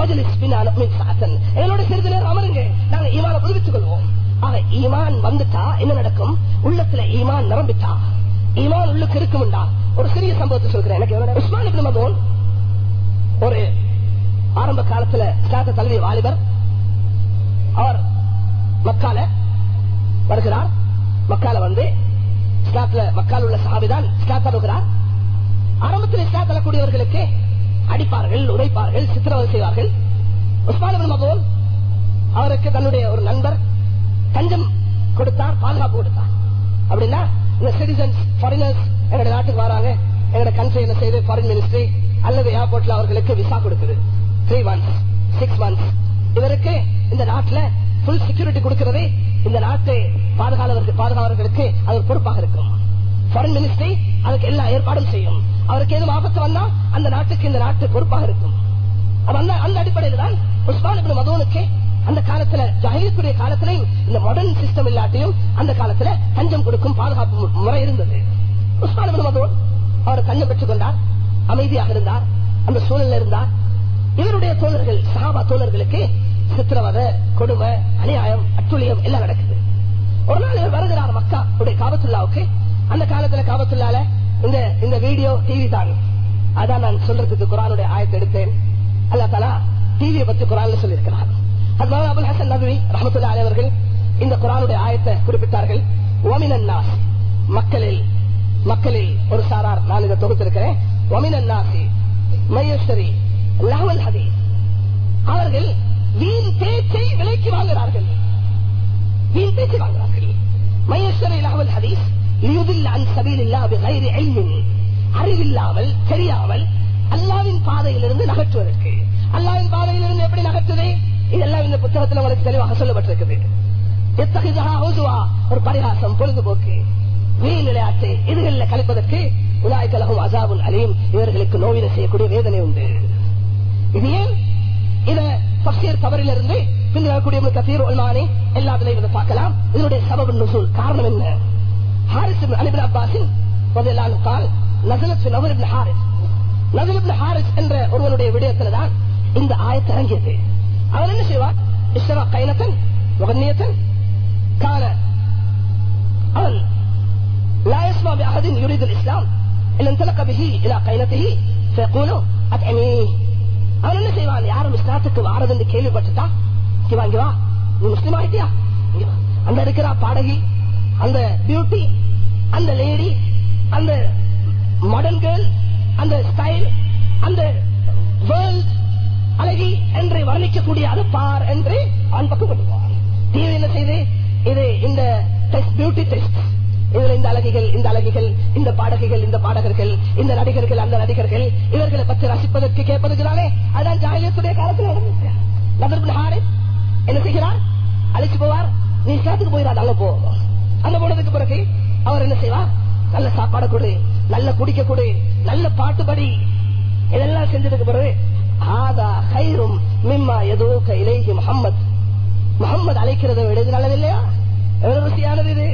எங்களோட சிறிது நேரம் அமருங்க நாங்க ஈமான புதுப்பித்துக் கொள்வோம் ஆக ஈமான் வந்துட்டா என்ன நடக்கும் உள்ளத்துல ஈமான் நிரம்பிட்டா ஈமான் உள்ளுக்கு இருக்கும்டா ஒரு சிறிய சம்பவத்தை சொல்கிறேன் எனக்கு உஸ்மான் இப்னு மதூன் ஒரு ஆரம்ப காலத்துல ஸ்டாத்த தழுவிய வாலிபர் அவர் மக்கால வருகிறார் மக்கால வந்து ஸ்டாத்ல மக்கால் உள்ள சஹாபிதான் ஸ்டாத் தருகிறார் ஆரம்பத்தில் இஸ்லா தரக்கூடியவர்களுக்கு அடிப்பார்கள் உரைப்பார்கள் சித்திரவதை செய்வார்கள் உஸ்மான் மகோல் அவருக்கு தன்னுடைய ஒரு நண்பர் தஞ்சம் கொடுத்தார் பாதுகாப்பு கொடுத்தார் அப்படின்னா இந்த சிட்டிசன்ஸ் ஃபாரினர்ஸ் எங்களுடைய நாட்டுக்கு வராங்க எங்களுடைய கண்ட்ரி என்ன செய்து ஃபாரின் மினிஸ்ட்ரி அல்லது ஏர்போர்ட்ல அவர்களுக்கு விசா கொடுக்குது த்ரீ மந்த்ஸ் சிக்ஸ் மந்த்ஸ் இவருக்கு இந்த நாட்டுல புல் செக்யூரிட்டி கொடுக்கிறது இந்த நாட்டை பாதுகாவலர்களுக்கு பாதுகாவலர்களுக்கு அது பொறுப்பாக இருக்கும் ஃபாரின் மினிஸ்ட்ரி அதுக்கு எல்லா ஏற்பாடும் செய்யும் அவருக்கு எதுவும் ஆபத்து வந்தா அந்த நாட்டுக்கு இந்த நாட்டு பொறுப்பாக இருக்கும் அந்த அந்த அடிப்படையில் தான் உஸ்மான் மதோனுக்கு அந்த காலத்துல ஜஹீத்துடைய காலத்திலையும் இந்த மாடர்ன் சிஸ்டம் இல்லாட்டியும் அந்த காலத்துல தஞ்சம் கொடுக்கும் பாதுகாப்பு முறை இருந்தது உஸ்மான் மதோன் அவர் தஞ்சம் பெற்றுக் கொண்டார் அமைதியாக இருந்தார் அந்த சூழல்ல இருந்தார் இவருடைய தோழர்கள் சஹாபா தோழர்களுக்கு சித்திரவதை கொடுமை அநியாயம் அட்டுழியம் எல்லாம் நடக்குது ஒரு நாள் இவர் வருகிறார் மக்கா உடைய காபத்துல்லாவுக்கு அந்த காலத்துல காபத்துள்ளால இந்த இந்த வீடியோ டிவி தான் அதான் நான் சொல்றதுக்கு குரானுடைய ஆயத்தை எடுத்தேன் அல்லா தலா டிவியை பத்தி குரான்ல சொல்லியிருக்கிறார் அதனால அபுல் ஹசன் நபி ரஹமத்துல்லா அவர்கள் இந்த குரானுடைய ஆயத்தை குறிப்பிட்டார்கள் ஓமினன் நாஸ் மக்களில் மக்களில் ஒரு சாரார் நான் இதை தொகுத்திருக்கிறேன் ஒமினன் நாசி மையஸ்வரி லஹவல் ஹதீஸ் அவர்கள் வீண் பேச்சை விலைக்கு வாங்குகிறார்கள் வீண் பேச்சை வாங்குகிறார்கள் மையஸ்வரி லஹவல் ஹதீஸ் லியுதில் அன் சபீலில்லா பிகைரி இல்மின் அறிவில்லாமல் தெரியாமல் அல்லாவின் பாதையிலிருந்து நகற்றுவதற்கு அல்லாவின் பாதையிலிருந்து எப்படி நகற்றுது இதெல்லாம் இந்த புத்தகத்தில் உங்களுக்கு தெளிவாக சொல்லப்பட்டிருக்குது எத்தகைய ஹவுசுவா ஒரு பரிகாசம் பொழுதுபோக்கு வீண் விளையாட்டு இதுகளில் கழிப்பதற்கு உலாய்கலகும் அசாபுல் அலீம் இவர்களுக்கு நோயினை செய்யக்கூடிய வேதனை உண்டு இது ஏன் இத பக்சியர் தவறிலிருந்து பின்வரக்கூடிய கத்தீர் ஒல்மானி எல்லாத்திலையும் இதை பார்க்கலாம் இதனுடைய சபபு நுசூல் காரணம் என்ன ஹாரிஸ் அலிபின் அப்பாஸின் கால் நசலத் நவர் இப்னு ஹாரிஸ் நசல் இப்னு ஹாரிஸ் என்ற ஒருவனுடைய விடயத்துல தான் இந்த ஆயத்து இறங்கியது அவர் என்ன செய்வார் இஸ்ரா கைனத்தன் முகன்னியத்தன் கால அவன் لا يسمع بأحد يريد الإسلام إلا انطلق به إلى قينته فيقول أطعميه அவன் என்ன செய்வான் யாரும் இஸ்லாத்துக்கு வாரதுன்னு கேள்விப்பட்டுட்டா இங்க வா, இங்க வா நீ முஸ்லீம் ஆயிட்டியா இங்க வா. அந்த இருக்கிற பாடகி அந்த பியூட்டி அந்த லேடி அந்த மாடர்ன் கேர்ள் அந்த ஸ்டைல் அந்த வேர்ல்ட் அழகி என்று வர்ணிக்கக்கூடிய அது பார் என்று அவன் பக்கம் கொண்டு போவான் டிவி என்ன செய்து இது இந்த டெஸ்ட் பியூட்டி டெஸ்ட் இதுல இந்த அழகிகள் இந்த அழகிகள் இந்த பாடகிகள் இந்த பாடகர்கள் இந்த நடிகர்கள் அந்த நடிகர்கள் இவர்களை பற்றி ரசிப்பதற்கு கேட்பதற்கு தானே அதான் ஜாகியத்துடைய காலத்தில் நடந்துச்சு நபர் ஹாரிஸ் என்ன செய்கிறார் அழைச்சு போவார் நீ இஸ்லாத்துக்கு போயிடாது அங்க போ அங்க போனதுக்கு பிறகு அவர் என்ன செய்வார் நல்ல சாப்பாடு கொடு நல்ல குடிக்க கொடு நல்ல பாட்டு படி இதெல்லாம் செஞ்சதுக்கு பிறகு ஆதா ஹைரும் மிம்மா எதோ இலேஹி முகம்மது முகம்மது அழைக்கிறத விட இது நல்லது இல்லையா எவ்வளவு ருசியானது இது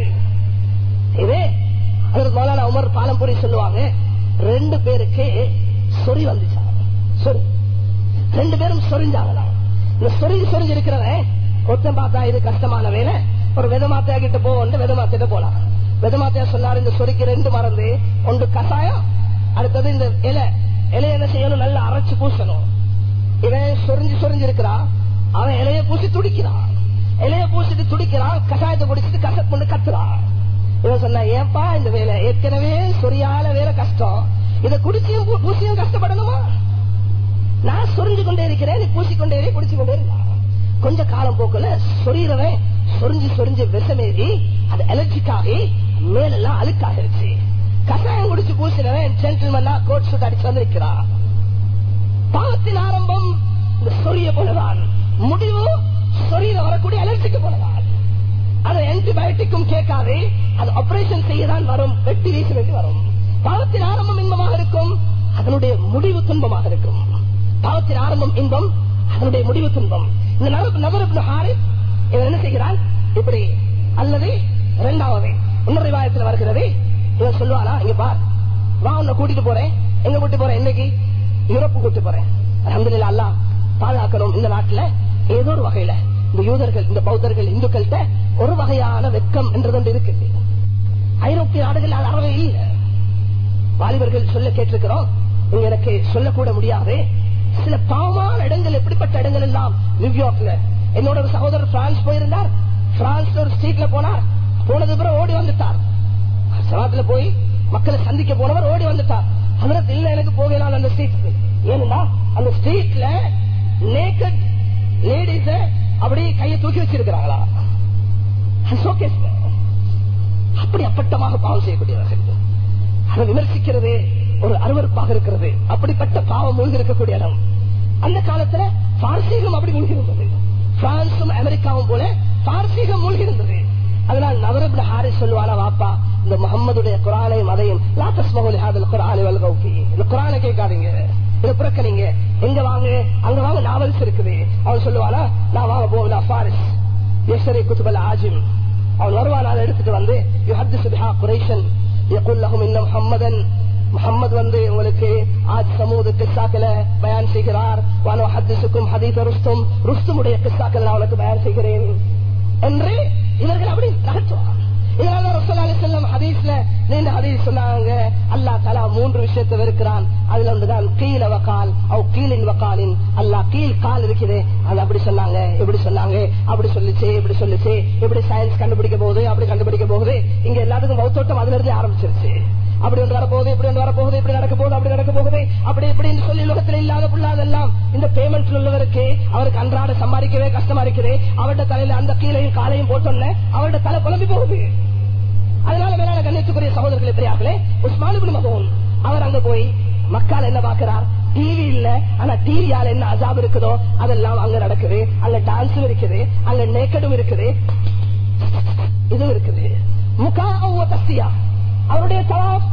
இது அதற்கு மௌலானா உமர் பாலம்புரி சொல்லுவாங்க ரெண்டு பேருக்கு சொறி வந்துச்சாங்க சொறி ரெண்டு பேரும் சொரிஞ்சாங்களாம் இந்த சொரிஞ்சு சொரிஞ்சு இருக்கிறவன் ஒருத்தன் பார்த்தா இது கஷ்டமான வேலை ஒரு வெதமாத்தையா கிட்ட போவோம் வெதமாத்திட்ட போலாம் வெதமாத்தையா சொன்னாரு இந்த சொரிக்கு ரெண்டு மறந்து ஒன்று கசாயம் அடுத்தது இந்த இலை இலைய என்ன செய்யணும் நல்லா அரைச்சு பூசணும் இவன் சொரிஞ்சு சொரிஞ்சு இருக்கிறான் அவன் இலைய பூசி துடிக்கிறான் இலைய பூசிட்டு துடிக்கிறான் கஷாயத்தை குடிச்சிட்டு கசப்பு கொண்டு கத்துறான் இவன் சொன்னா ஏன்பா இந்த வேலை ஏற்கனவே சொரியால வேலை கஷ்டம் இதை குடிச்சியும் பூ- பூசியும் கஷ்டப்படணுமா நான் சொரிஞ்சு கொண்டே இருக்கிறேன் நீ பூசிக்கொண்டே இரு, குடிச்சு கொண்டே இருந்தா கொஞ்ச காலம் போக்குல சொரியறவன் சொரிஞ்சு சொரிஞ்சு விஷமேறி அது அலர்ஜிக்காகி மேலெல்லாம் அழுக்காகிருச்சு கஷாயம் குடிச்சு பூசினவன் ஜென்டில்மன்னா கோட் சூட் அடிச்சு வந்திருக்கிறான் பாவத்தின் ஆரம்பம் இந்த சொரிய போலதான் முடிவு சொரியில வரக்கூடிய அலர்ஜிக்கு போலதான் அது ஆன்டிபயோட்டிக்கும் கேட்காது அது ஆபரேஷன் செய்யதான் வரும் வெட்டி வீச வேண்டி வரும் பாவத்தின் ஆரம்பம் இன்பமாக இருக்கும் அதனுடைய முடிவு துன்பமாக இருக்கும் பாவத்தின் ஆரம்பம் இன்பம் அதனுடைய முடிவு துன்பம் இந்த நபர் நபர் ஹாரிஸ் இவன் என்ன செய்கிறான் இப்படி அல்லது இரண்டாவது இன்னொரு விவாதத்தில் வருகிறது இவன் சொல்லுவானா இங்க பார் வா உன்னை கூட்டிட்டு போறேன் எங்க கூட்டிட்டு போறேன் இன்னைக்கு யூரோப்பு கூட்டிட்டு போறேன் அலமதுல்லா அல்லாஹ் பாதுகாக்கணும் இந்த நாட்டுல ஏதோ ஒரு வகையில இந்த யூதர்கள் இந்த பௌத்தர்கள் இந்துக்கள்கிட்ட ஒரு வகையான வெக்கம் என்றது ஒன்று இருக்கு ஐரோப்பிய நாடுகள் அது அறவே இல்லை வாலிபர்கள் சொல்ல கேட்டிருக்கிறோம் இங்க எனக்கு சொல்லக்கூட முடியாது சில பாவமான இடங்கள் எப்படிப்பட்ட இடங்கள் எல்லாம் நியூயார்க்ல என்னோட ஒரு சகோதரர் பிரான்ஸ் போயிருந்தார் பிரான்ஸ் ஒரு ஸ்ட்ரீட்ல போனார் போனது பிறகு ஓடி வந்துட்டார் சவாத்துல போய் மக்களை சந்திக்க போனவர் ஓடி வந்துட்டார் அதற்கு இல்ல எனக்கு போகலாம் அந்த ஸ்ட்ரீட் ஏன்னா அந்த ஸ்ட்ரீட்ல நேக்கட் லேடிஸ அப்படியே கையை தூக்கி வச்சிருக்கிறாங்களா showcase ல. அப்படி அப்பட்டமாக பாவம் செய்யக்கூடியவர்கள் அதை விமர்சிக்கிறது ஒரு அருவருப்பாக இருக்கிறது அப்படிப்பட்ட பாவம் மூழ்கி இருக்கக்கூடிய இடம் அந்த காலத்துல பாரசீகம் அப்படி மூழ்கி இருந்தது பிரான்சும் அமெரிக்காவும் போல பாரசீகம் மூழ்கி இருந்தது அதனால் நவரப்ல ஹாரிஸ் சொல்லுவானா வாப்பா இந்த முகம்மதுடைய குரானையும் அதையும் லா தஸ்மஹுல் ஹாதல் குரானை வல்கௌஃபி இந்த குரானை கேட்காதீங்க இதை புறக்கணிங்க எங்க வாங்க அங்க வாங்க நாவல்ஸ் இருக்குது அவன் சொல்லுவானா நான் வாங்க போகல ஃபாரிஸ் يشتري كتب العاجم அவன் வருவான் அதை எடுத்துட்டு வந்து يحدث بها قريشا يقول لهم ان محمدا முகம்மது வந்து உங்களுக்கு ஆஜ் சமூக கிஸ்ஸாக்களை பயான் செய்கிறார் வானோ ஹத்திசுக்கும் ஹதீத ருஸ்தும் ருஸ்துமுடைய கிஸ்ஸாக்களை நான் உனக்கு பயான் செய்கிறேன் என்று இவர்கள் அப்படி நகர்த்துவார் இதனால ரசூல் அலி செல்லம் ஹதீஸ்ல நீண்ட ஹதீஸ் நபி சொன்னாங்க அல்லாஹ் தலா மூன்று விஷயத்தை வெறுக்கிறான் அதுல ஒன்றுதான் கீழ வக்கால் அவ் கீழின் வக்காலின் அல்லாஹ் கீழ் கால் இருக்குது அது அப்படி சொன்னாங்க இப்படி சொன்னாங்க அப்படி சொல்லிச்சு இப்படி சொல்லிச்சு இப்படி சயின்ஸ் கண்டுபிடிக்க போகுது அப்படி கண்டுபிடிக்க போகுது இங்க எல்லாத்துக்கும் பௌத்தோட்டம் அதுல இருந்து ஆரம்பிச்சிருச்சு அப்படி ஒன்று வரப்போகுது இப்படி ஒன்று வரப்போகுது இப்படி நடக்க போகுது அப்படி நடக்க போகுது அப்படி இப்படின்னு சொல்லி உலகத்தில் இல்லாத புள்ளாதெல்லாம் இந்த பேமெண்ட் உள்ளவருக்கு அவருக்கு அன்றாட சம்பாதிக்கவே கஷ்டமா இருக்குது அவருடைய தலையில அந்த கீழையும் காலையும் போட்டோன்னு அவருடைய தலை குழம்பி போகுது அதனால மேலான கண்ணியத்துக்குரிய சகோதரர்களே பெரியார்களே உஸ்மான் இப்னு மகூன் அவர் அங்க போய் மக்கள் என்ன பாக்குறார் டிவி இல்ல ஆனா டிவியால என்ன அசாப் இருக்குதோ அதெல்லாம் அங்க நடக்குது அங்க டான்ஸும் இருக்குது அங்க நேக்கடும் இருக்குது இதுவும் இருக்குது முகா தஸ்தியா அவருடைய தவாப்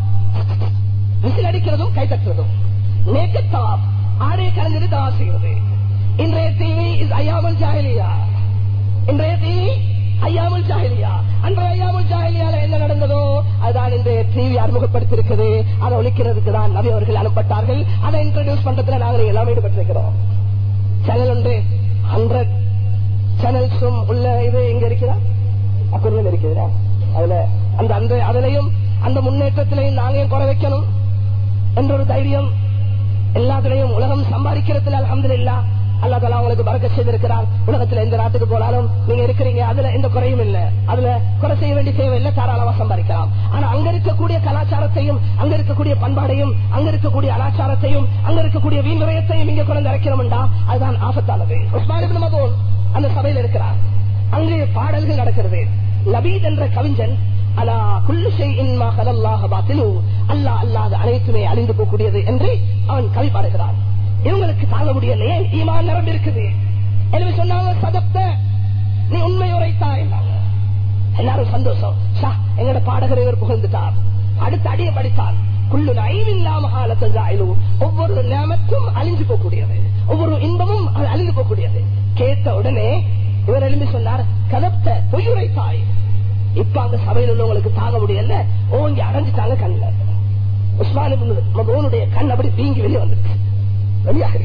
விசில் அடிக்கிறதும் கை தட்டுறதும் நேக்க தவாப் ஆடைய கலந்து தவா செய்கிறது இன்றைய டிவி இஸ் ஐயாமல் ஜாகிலியா இன்றைய டிவி ஐயாமுல் ஜாகிலியா அன்றைய ஐயாமுல் ஜாகிலியால என்ன நடந்ததோ அதுதான் இந்த டிவி அறிமுகப்படுத்திருக்குது அதை ஒழிக்கிறதுக்கு தான் நபி அவர்கள் அனுப்பட்டார்கள் அதை இன்ட்ரோடியூஸ் பண்றதுல நாங்கள் எல்லாமே ஈடுபட்டிருக்கிறோம் சேனல் ஒன்று ஹண்ட்ரட் சேனல்ஸும் உள்ள இது இங்க இருக்குதா அக்குரியல் இருக்குதா அதுல அந்த அந்த அதுலயும் அந்த முன்னேற்றத்திலையும் நாங்க ஏன் குறை வைக்கணும் என்ற ஒரு தைரியம் எல்லாத்துலயும் உலகம் சம்பாதிக்கிறதுல அலமதுல்லா அல்லா தலா உங்களுக்கு பறக்க செய்திருக்கிறார் உலகத்துல எந்த நாட்டுக்கு போனாலும் நீங்க இருக்கிறீங்க அதுல எந்த குறையும் இல்ல அதுல குறை செய்ய வேண்டிய தேவை இல்லை தாராளமா சம்பாதிக்கலாம் ஆனா அங்க இருக்கக்கூடிய கலாச்சாரத்தையும் அங்க இருக்கக்கூடிய பண்பாடையும் அங்க இருக்கக்கூடிய அலாச்சாரத்தையும் அங்க இருக்கக்கூடிய வீண் விரயத்தையும் இங்க கொண்டு இறக்கிறோம்டா அதுதான் ஆபத்தானது உஸ்மான் இப்னு மதூன் அந்த சபையில் இருக்கிறார் அங்கே பாடல்கள் நடக்கிறது லபீத் என்ற கவிஞன் அலா குல்லு ஷைஇன் மா கலல்லாஹ பாத்திலு அல்லாஹ் அல்லாத அனைத்துமே அழிந்து போகக்கூடியது என்று அவன் கவி பாடுகிறான் இவங்களுக்கு தாங்க முடியலையே ஈமான் நிரம்பி இருக்குது எனவே சொன்னாங்க சதப்த நீ உண்மை உரைத்தாய் எல்லாரும் சந்தோஷம் ஷா எங்கட பாடகர் இவர் புகழ்ந்துட்டார் அடுத்த அடியை படித்தார் குள்ளு ஐவில்லாம காலத்தில் ஒவ்வொரு நியமத்தும் அழிஞ்சு போகக்கூடியது ஒவ்வொரு இன்பமும் அது அழிந்து போகக்கூடியது கேட்ட உடனே இவர் எழுந்து சொன்னார் கதப்த பொய்யுரைத்தாய் இப்ப அந்த சபையில் உள்ளவங்களுக்கு தாங்க முடியல ஓங்கி அடைஞ்சிட்டாங்க கண்ணில் உஸ்மான் மகனுடைய கண் அப்படி வீங்கி வெளியே வந்துருக்கு வெளியாக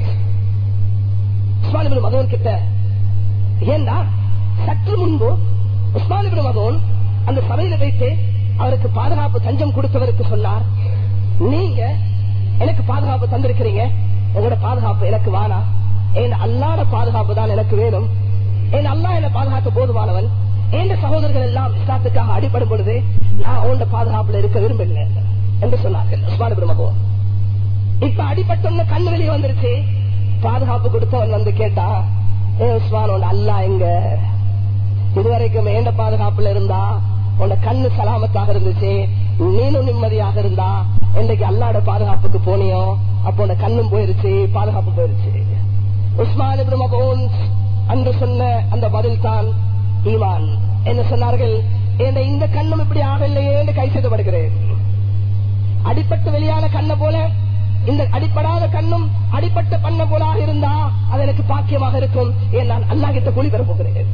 உஸ்மான் மகன் கிட்ட ஏன்னா சற்று முன்பு உஸ்மான் மகன் அந்த சபையில வைத்து அவருக்கு பாதுகாப்பு தஞ்சம் கொடுத்தவருக்கு சொன்னார் நீங்க எனக்கு பாதுகாப்பு தந்திருக்கிறீங்க உங்களோட பாதுகாப்பு எனக்கு வானா என் அல்லாத பாதுகாப்பு தான் எனக்கு வேணும் என் அல்லா என்ன பாதுகாக்க போதுமானவன் எந்த சகோதரர்கள் எல்லாம் இஸ்லாத்துக்காக அடிபடும் பொழுது நான் உண்ட பாதுகாப்புல இருக்க விரும்பல என்று சொன்னார்கள் உஸ்மான் மகன் இப்ப அடிபட்டோன்னு கண்ணு வெளியே வந்துருச்சு பாதுகாப்பு கொடுத்தவன் வந்து கேட்டா ஏ உஸ்மான் உன் அல்லா எங்க இதுவரைக்கும் ஏண்ட பாதுகாப்புல இருந்தா உன்ன கண்ணு சலாமத்தாக இருந்துச்சு நீனும் நிம்மதியாக இருந்தா இன்றைக்கு அல்லாட பாதுகாப்புக்கு போனியோ அப்போ உன்ன கண்ணும் போயிருச்சு பாதுகாப்பு போயிருச்சு உஸ்மான் மகோன் அன்று சொன்ன அந்த பதில் தான் ஈமான் என்ன சொன்னார்கள் இந்த கண்ணும் இப்படி ஆகலையே என்று கை செய்தப்படுகிறேன் அடிப்பட்டு வெளியான கண்ணை போல இந்த அடிப்படாத கண்ணும் அடிப்பட்ட பண்ண போலாக இருந்தா அது எனக்கு பாக்கியமாக இருக்கும் ஏன் நான் அல்லா கிட்ட கூலி பெற போகிறேன்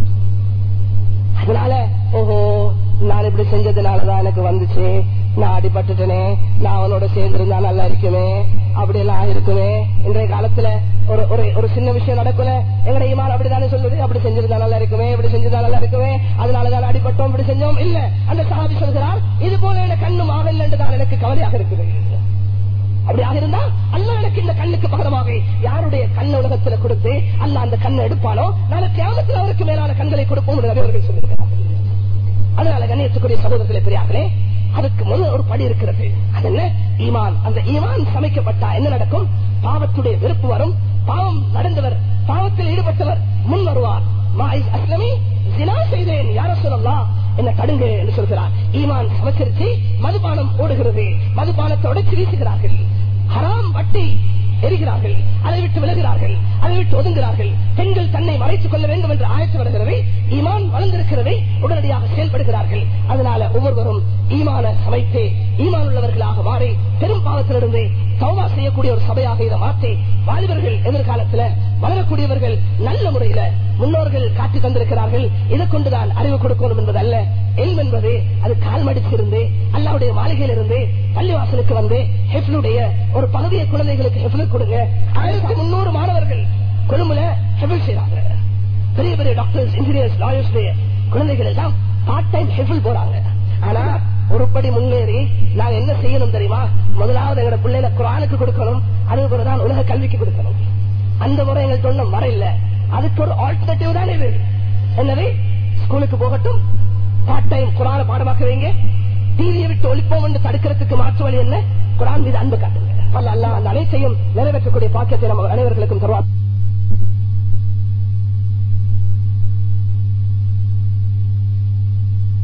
அதனால ஓஹோ நான் இப்படி செஞ்சதுனாலதான் எனக்கு வந்துச்சு நான் அடிபட்டுட்டனே நான் அவனோட சேர்ந்திருந்தா நல்லா இருக்குமே அப்படி எல்லாம் இருக்குமே இன்றைய காலத்துல ஒரு ஒரு ஒரு சின்ன விஷயம் நடக்கல எங்கட ஈமான் அப்படித்தானே சொல்லுது அப்படி செஞ்சிருந்தா நல்லா இருக்குமே இப்படி செஞ்சிருந்தா நல்லா இருக்குமே அதனாலதான் அடிபட்டோம் இப்படி செஞ்சோம் இல்ல அந்த சகாபி சொல்கிறார் இது போல எனக்கு கண்ணும் ஆகல என்றுதான் எனக்கு கவலையாக இருக்குது அப்படியாக இருந்தா அல்ல எனக்கு இந்த கண்ணுக்கு பகரமாக யாருடைய கண் உலகத்துல கொடுத்து அல்ல அந்த கண்ணை எடுப்பானோ நாளை தியாகத்தில் அவருக்கு மேலான கண்களை கொடுப்போம் என்று அவர்கள் சொல்லியிருக்கிறார்கள் அதனால கண்ணியத்துக்குரிய சகோதரர்களே பெரியார்களே அதுக்கு முதல் ஒரு படி இருக்கிறது அது என்ன ஈமான் அந்த ஈமான் சமைக்கப்பட்டா என்ன நடக்கும் பாவத்துடைய வெறுப்பு வரும் பாவம் நடந்தவர் பாவத்தில் ஈடுபட்டவர் முன் வருவார் அஸ்லமி தினா செய்தேன் யார சொல்லலாம் என்ன கடுங்க என்று சொல்கிறார் ஈமான் சமைச்சிருச்சு மதுபானம் ஓடுகிறது மதுபானத்தை உடைச்சு வீசுகிறார்கள் ஹராம் வட்டி எரிகிறார்கள் அதை விட்டு விலகிறார்கள் அதை விட்டு ஒதுங்குகிறார்கள் பெண்கள் தன்னை மறைத்துக் கொள்ள வேண்டும் என்று ஆயத்து வருகிறது ஈமான் வளர்ந்திருக்கிறதை உடனடியாக செயல்படுகிறார்கள் அதனால ஒவ்வொருவரும் ஈமான சமைத்து ஈமான் உள்ளவர்களாக மாறி பெரும் பாவத்திலிருந்து சௌமா செய்யக்கூடிய ஒரு சபையாக இதை மாற்றி வாலிபர்கள் எதிர்காலத்துல வளரக்கூடியவர்கள் நல்ல முறையில முன்னோர்கள் காட்டி தந்திருக்கிறார்கள் இதை கொண்டுதான் அறிவு கொடுக்கணும் என்பது அல்ல எல்ம் என்பது அது கால் மடிச்சிருந்து அல்லாவுடைய மாளிகையில் இருந்து பள்ளிவாசலுக்கு வந்து ஹெஃப்லுடைய ஒரு பகுதியை குழந்தைகளுக்கு ஹெஃப்லு கொடுங்க ஆயிரத்தி முன்னூறு மாணவர்கள் கொழும்புல ஹெஃபில் செய்யறாங்க பெரிய பெரிய டாக்டர்ஸ் இன்ஜினியர்ஸ் லாயர்ஸ் குழந்தைகள் எல்லாம் பார்ட் டைம் ஹெஃபில் போறாங்க ஆனா ஒருபடி முன்னேறி நாங்க என்ன செய்யணும் தெரியுமா முதலாவது எங்களோட பிள்ளைல குரானுக்கு கொடுக்கணும் அதுபோலதான் உலக கல்விக்கு கொடுக்கணும் அந்த முறை எங்கள்கிட்ட ஒண்ணும் வர இல்ல அதுக்கு ஒரு ஆல்டர்னேட்டிவ் தான் இது என்னது ஸ்கூலுக்கு போகட்டும் பார்ட் டைம் குரான பாடமாக்க வைங்க டிவியை விட்டு ஒழிப்போம் என்று தடுக்கிறதுக்கு மாற்று வழி என்ன குரான் மீது அன்பு காட்டுங்க அல்ல அல்ல அந்த அனைத்தையும் நிறைவேற்றக்கூடிய பாக்கியத்தை நம்ம அனைவர்களுக்கும் தருவார்